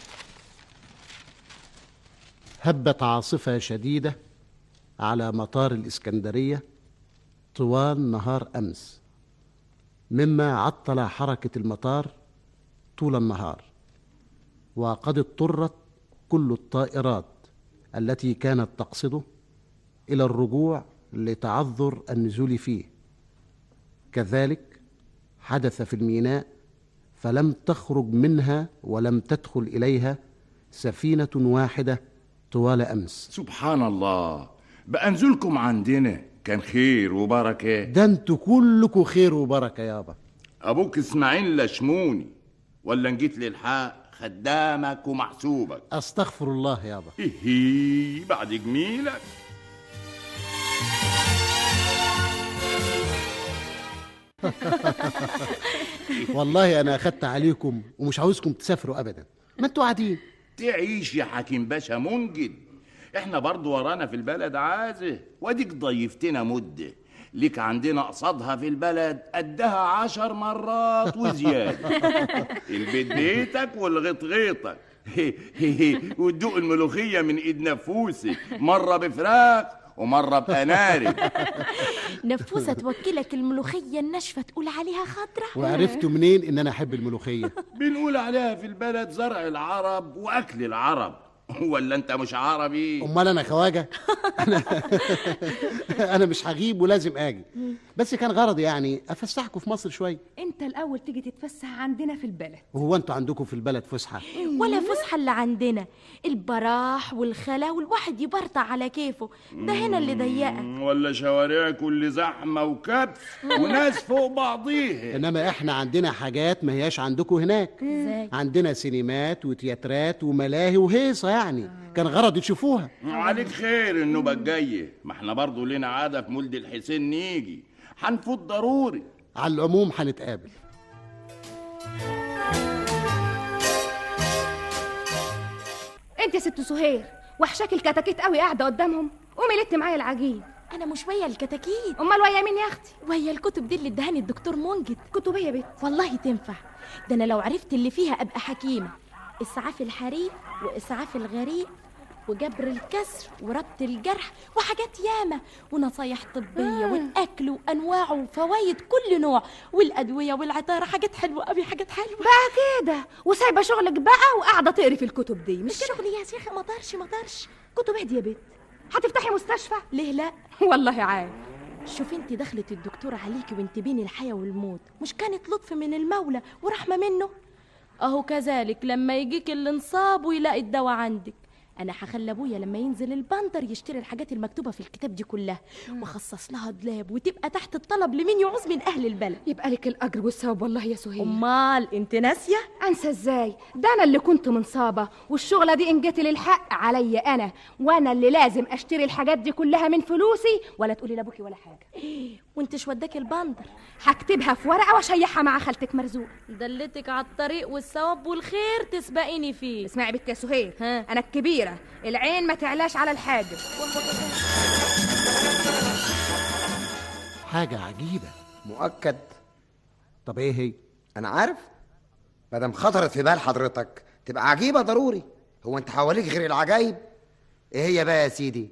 O: هبت عاصفة شديدة على مطار الإسكندرية طوال نهار أمس مما عطل حركة المطار طول النهار وقد اضطرت كل الطائرات التي كانت تقصده إلى الرجوع لتعذر النزول فيه كذلك حدث في الميناء فلم تخرج منها ولم تدخل إليها سفينة واحدة طوال أمس
F: سبحان الله بقى نزولكم عندنا كان خير وبركة
O: ده انتوا كلكوا خير وبركة يابا
F: ابوك اسماعيل لشموني ولا نجيت للحق خدامك ومحسوبك
O: أستغفر الله يابا
F: هي بعد جميلك
O: والله أنا أخدت عليكم ومش عاوزكم تسافروا أبدا ما انتوا قاعدين
F: تعيش يا حكيم باشا منجد احنا برضو ورانا في البلد عازه واديك ضيفتنا مده ليك عندنا قصادها في البلد قدها عشر مرات وزيادة البيت بيتك والغيط غيطك وتدوق الملوخية من ايد نفوسي مرة بفراخ ومرة بأنارب
P: نفوسة توكلك الملوخية الناشفة تقول عليها خضرة
O: وعرفتوا منين إن أنا أحب الملوخية
F: بنقول عليها في البلد زرع العرب وأكل العرب ولا أنت مش عربي
O: أمال أنا خواجة أنا أنا مش هغيب ولازم أجي بس كان غرضي يعني أفسحكم في مصر شوية
Q: انت الاول تيجي تتفسح عندنا في البلد
O: وهو أنتوا عندكم في البلد فسحة
P: ولا فسحة اللي عندنا البراح والخلا والواحد يبرطع على كيفه ده هنا اللي ضيقك
F: ولا شوارعكم اللي زحمة وكتف وناس فوق بعضيها
O: إنما إحنا عندنا حاجات ما هياش عندكم هناك
P: ازاي
O: عندنا سينمات وتياترات وملاهي وهيصة يعني كان غرضي تشوفوها
F: عليك خير النوبة الجاية ما احنا برضو لنا عادة في مولد الحسين نيجي هنفوت ضروري
O: على العموم هنتقابل
Q: انت يا ست سهير وحشاك الكتاكيت قوي قاعده قدامهم قومي لت معايا العجين
P: انا مش ويا الكتاكيت
Q: امال ويا مين يا اختي
P: ويا الكتب دي اللي ادهاني الدكتور منجد
Q: كتب ايه يا بنت
P: والله تنفع ده انا لو عرفت اللي فيها ابقى حكيمه اسعاف الحريق واسعاف الغريق وجبر الكسر وربط الجرح وحاجات ياما ونصايح طبيه
Q: آه.
P: والاكل وانواعه وفوايد كل نوع والادويه والعطاره حاجات حلوه قوي حاجات حلوه
Q: بقى كده وسايبه شغلك بقى وقاعده تقري في الكتب دي مش كده
P: الشغل يا شيخه ما طارش ما طارش
Q: كتب اهدي يا بنت هتفتحي مستشفى
P: ليه لا
Q: والله عارف
P: شوفي انت دخلت الدكتور عليكي وانت بين الحياة والموت مش كانت لطف من المولى ورحمة منه اهو كذلك لما يجيك اللي انصاب ويلاقي الدواء عندك انا هخلي ابويا لما ينزل البندر يشتري الحاجات المكتوبه في الكتاب دي كلها واخصص لها دولاب وتبقى تحت الطلب لمين يعوز من اهل البلد
Q: يبقى لك الاجر والثواب والله يا سهيل
P: امال انت ناسيه
Q: انسى ازاي ده انا اللي كنت منصابه والشغله دي ان جت للحق عليا انا وانا اللي لازم اشتري الحاجات دي كلها من فلوسي ولا تقولي لابوكي ولا حاجه
P: وانت مش وداك البندر
Q: هكتبها في ورقه واشيحها مع خالتك مرزوق
P: دلتك على الطريق والثواب والخير تسبقيني فيه
Q: اسمعي بنت يا سهيل انا الكبيره العين ما تعلاش على الحاجب
O: حاجة عجيبة
N: مؤكد
O: طب ايه هي
N: انا عارف مادام خطرت في بال حضرتك تبقى عجيبه ضروري هو انت حواليك غير العجايب ايه هي بقى يا سيدي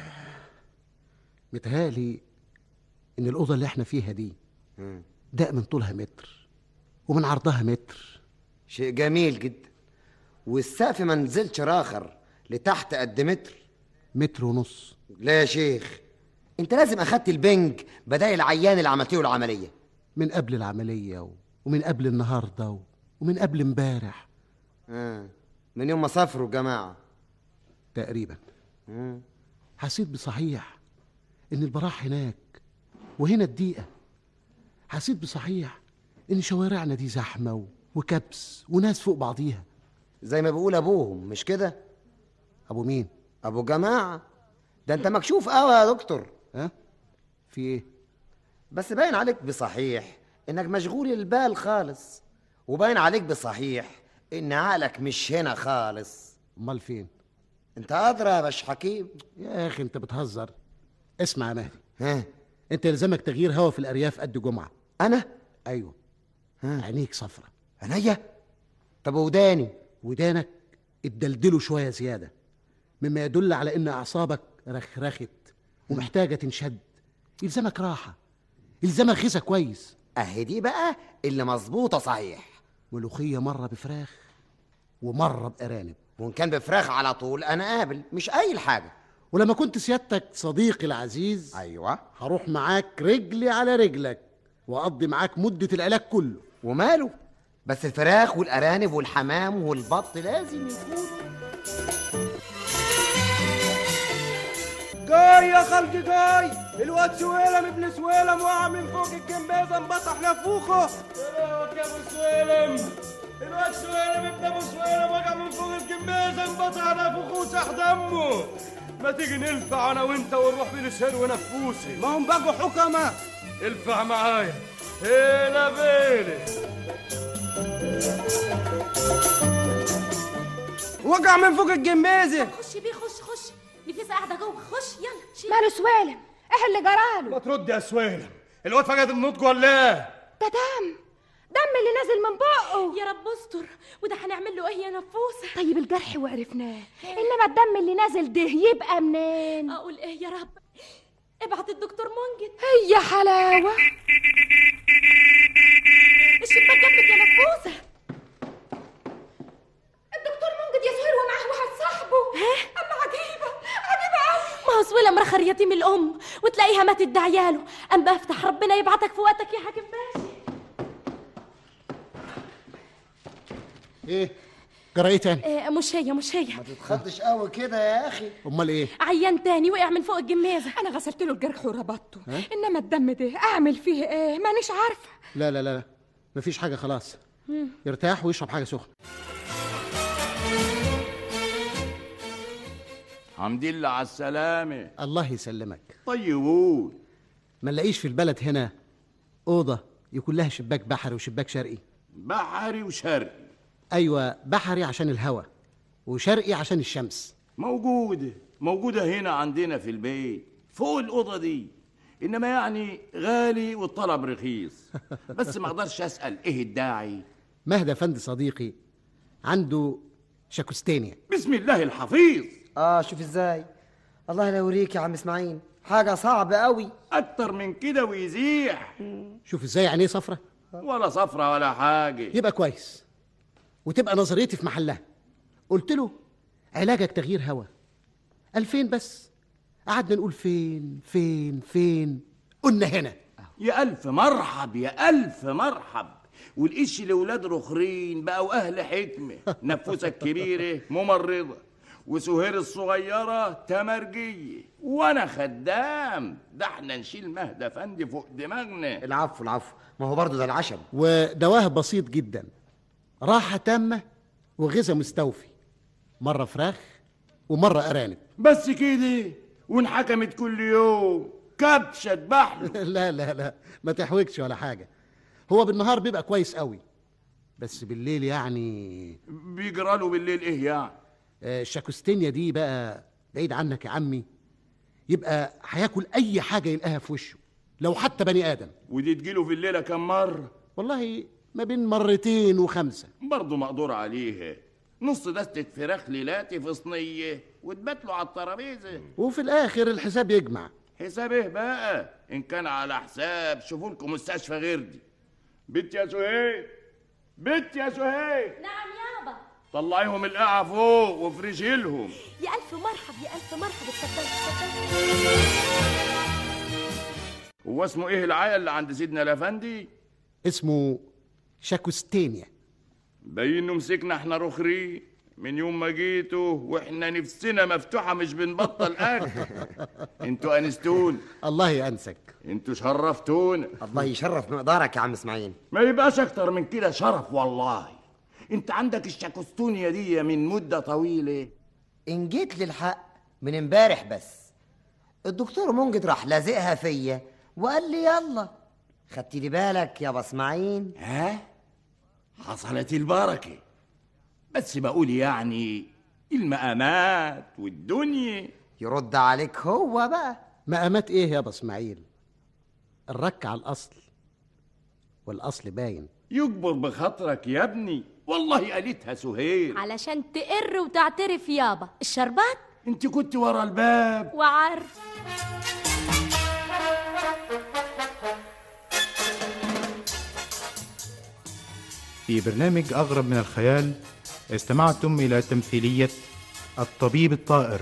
O: متهيألي ان الأوضة اللي احنا فيها دي ده من طولها متر ومن عرضها متر
N: شيء جميل جدا والسقف ما نزلش راخر لتحت قد متر
O: متر ونص
N: لا يا شيخ انت لازم اخدت البنج بدل العيان اللي عملت له العمليه
O: من قبل العملية و... ومن قبل النهاردة و... ومن قبل امبارح
N: آه. من يوم ما سافروا الجماعه
O: تقريبا
N: مم.
O: حسيت بصحيح ان البراح هناك وهنا الضيقة حسيت بصحيح ان شوارعنا دي زحمة و... وكبس وناس فوق بعضيها
N: زي ما بيقول ابوهم مش كده
O: ابو مين
N: ابو جماعه ده انت مكشوف قوي يا دكتور
O: ها في ايه
N: بس باين عليك بصحيح انك مشغول البال خالص وباين عليك بصحيح ان عقلك مش هنا خالص
O: امال فين
N: انت ادرى يا باش حكيم
O: يا اخي انت بتهزر اسمع يا مهدي
N: ها
O: انت يلزمك تغيير هوا في الارياف قد جمعه
N: انا
O: ايوه عينيك صفرة
N: عينيا طب وداني
O: ودانك اتدلدلوا شويه زياده مما يدل على ان اعصابك رخرخت ومحتاجه تنشد يلزمك راحه يلزمك غذا كويس
N: اهي دي بقى اللي مظبوطه صحيح
O: ملوخيه مره بفراخ ومره بارانب
N: وان كان بفراخ على طول انا قابل مش اي حاجه
O: ولما كنت سيادتك صديقي العزيز
N: ايوه
O: هروح معاك رجلي على رجلك واقضي معاك مده العلاج كله
N: وماله بس الفراخ والارانب والحمام والبط لازم يكونوا
R: جاي يا خلق جاي الواد سويلم ابن سويلم وقع من فوق الجمبازه انبطح نافوخه سلامك يا ابو سويلم الواد سويلم ابن ابو سويلم وقع من فوق الجمبازه انبطح نافوخه وساح دمه ما تيجي نلفع انا وانت ونروح بين الشهر ونفوسي ما هم بقوا حكمة الفع معايا هنا بيلي وقع من فوق الجمازه
P: خش بيه خش خش نفيسة قاعدة جوه خش يلا شيل
Q: ماله سوالم ايه اللي جراله
R: ما ترد يا سويلم الواد فقد النطق ولا إيه؟
Q: ده دم دم اللي نازل من بقه
P: يا رب استر وده هنعمل له ايه يا نفوسه
Q: طيب الجرح وعرفناه انما الدم اللي نازل ده يبقى منين
P: اقول ايه يا رب ابعت الدكتور منجد
Q: هي حلاوه
P: الشباك جنبك يا نفوسه
Q: الدكتور منجد يا سهير ومعاه واحد صاحبه اما عجيبه عجيبه قوي
P: ما هو سويلة مرخر يتيم الام وتلاقيها ماتت ده عياله اما افتح ربنا يبعتك في وقتك يا حاكم باشا
O: ايه جرى ايه تاني
P: إيه مش هي مش هي
N: ما تتخضش قوي كده يا اخي
O: امال ايه
P: عيان تاني وقع من فوق الجمازه
Q: انا غسلت له الجرح وربطته
O: ها؟
Q: انما الدم ده اعمل فيه ايه مانيش عارفه
O: لا لا لا مفيش حاجه خلاص يرتاح ويشرب حاجه سخنه
S: حمد لله على السلامة
O: الله يسلمك
S: طيبون
O: ما نلاقيش في البلد هنا اوضه يكون لها شباك بحري وشباك شرقي
S: بحري وشرقي
O: ايوه بحري عشان الهواء وشرقي عشان الشمس
S: موجودة موجودة هنا عندنا في البيت فوق الاوضه دي انما يعني غالي والطلب رخيص بس ما اقدرش اسال ايه الداعي
O: مهدي افندي صديقي عنده شاكوستينيا
S: بسم الله الحفيظ
T: اه شوف ازاي الله لا يوريك يا عم اسماعيل حاجه صعبه قوي
S: اكتر من كده ويزيح
O: شوف ازاي يعني ايه صفرة
S: ولا صفرة ولا حاجه
O: يبقى كويس وتبقى نظريتي في محلها قلت له علاجك تغيير هوا قال فين بس قعدنا نقول فين فين فين قلنا هنا
S: يا الف مرحب يا الف مرحب والقش لاولاد رخرين بقوا اهل حكمه نفوسه الكبيره ممرضه وسهير الصغيره تمرجيه وانا خدام ده احنا نشيل مهدى افندي فوق دماغنا
N: العفو العفو ما هو برضه ده العشم
O: ودواه بسيط جدا راحة تامة وغذاء مستوفي مرة فراخ ومرة أرانب
S: بس كده وانحكمت كل يوم كبشه ذبح
O: لا لا لا ما تحوجش ولا حاجة هو بالنهار بيبقى كويس قوي بس بالليل يعني
S: بيجرى له بالليل ايه يعني
O: آه، الشاكوستينيا دي بقى بعيد عنك يا عمي يبقى هياكل اي حاجه يلقاها في وشه لو حتى بني ادم
S: ودي تجيله في الليله كم مره
O: والله ما بين مرتين وخمسه
S: برضه مقدور عليها نص دستة فراخ ليلاتي في صينية وتبات له على الترابيزة
O: وفي الاخر الحساب يجمع
S: حساب ايه بقى إن كان على حساب شوفوا لكم مستشفى غير دي بنت يا سهيل بنت يا سهيل
P: نعم يابا
S: طلعيهم القاعة فوق وافرشي لهم
P: يا ألف مرحب يا ألف مرحب اتفضل اتفضل
S: هو اسمه ايه العيل اللي عند سيدنا الافندي
O: اسمه شاكوستينيا
S: باين انه مسكنا احنا رخري من يوم ما جيتوا واحنا نفسنا مفتوحه مش بنبطل اكل انتوا انستون
O: الله يأنسك
S: انتوا شرفتونا
N: الله يشرف مقدارك يا عم اسماعيل
S: ما يبقاش اكتر من كده شرف والله انت عندك الشاكوستونيا دي من مده طويله
N: ان جيت للحق من امبارح بس الدكتور منجد راح لازقها فيا وقال لي يلا خدت لي بالك يا اسماعيل
S: ها حصلت البركه بس بقول يعني المقامات والدنيا
N: يرد عليك هو بقى
O: مقامات ايه يا ابو اسماعيل الرك على الاصل والاصل باين
S: يكبر بخاطرك يا ابني والله قالتها سهير
P: علشان تقر وتعترف يابا الشربات
S: انت كنت ورا الباب
P: وعارف
M: في برنامج أغرب من الخيال استمعتم إلى تمثيلية الطبيب الطائر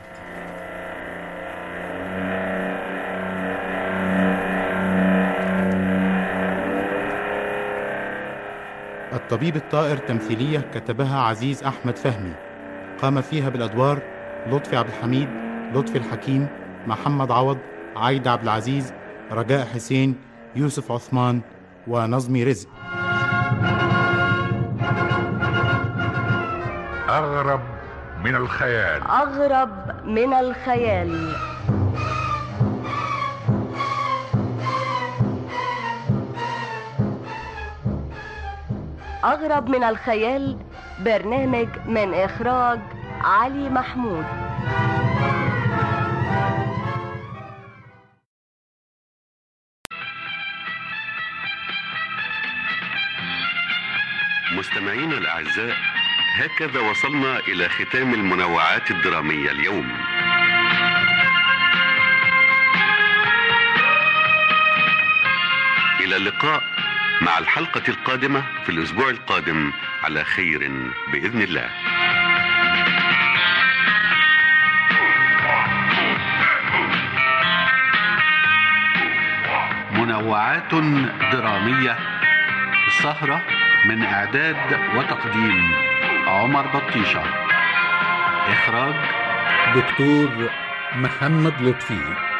M: الطبيب الطائر تمثيلية كتبها عزيز أحمد فهمي قام فيها بالأدوار لطفي عبد الحميد لطفي الحكيم محمد عوض عايدة عبد العزيز رجاء حسين يوسف عثمان ونظمي رزق
U: أغرب من الخيال
H: أغرب من الخيال أغرب من الخيال برنامج من إخراج علي محمود
A: مستمعينا الأعزاء هكذا وصلنا إلى ختام المنوعات الدرامية اليوم إلى اللقاء مع الحلقة القادمة في الأسبوع القادم على خير بإذن الله منوعات درامية سهرة من إعداد وتقديم عمر بطيشة إخراج
B: دكتور محمد لطفي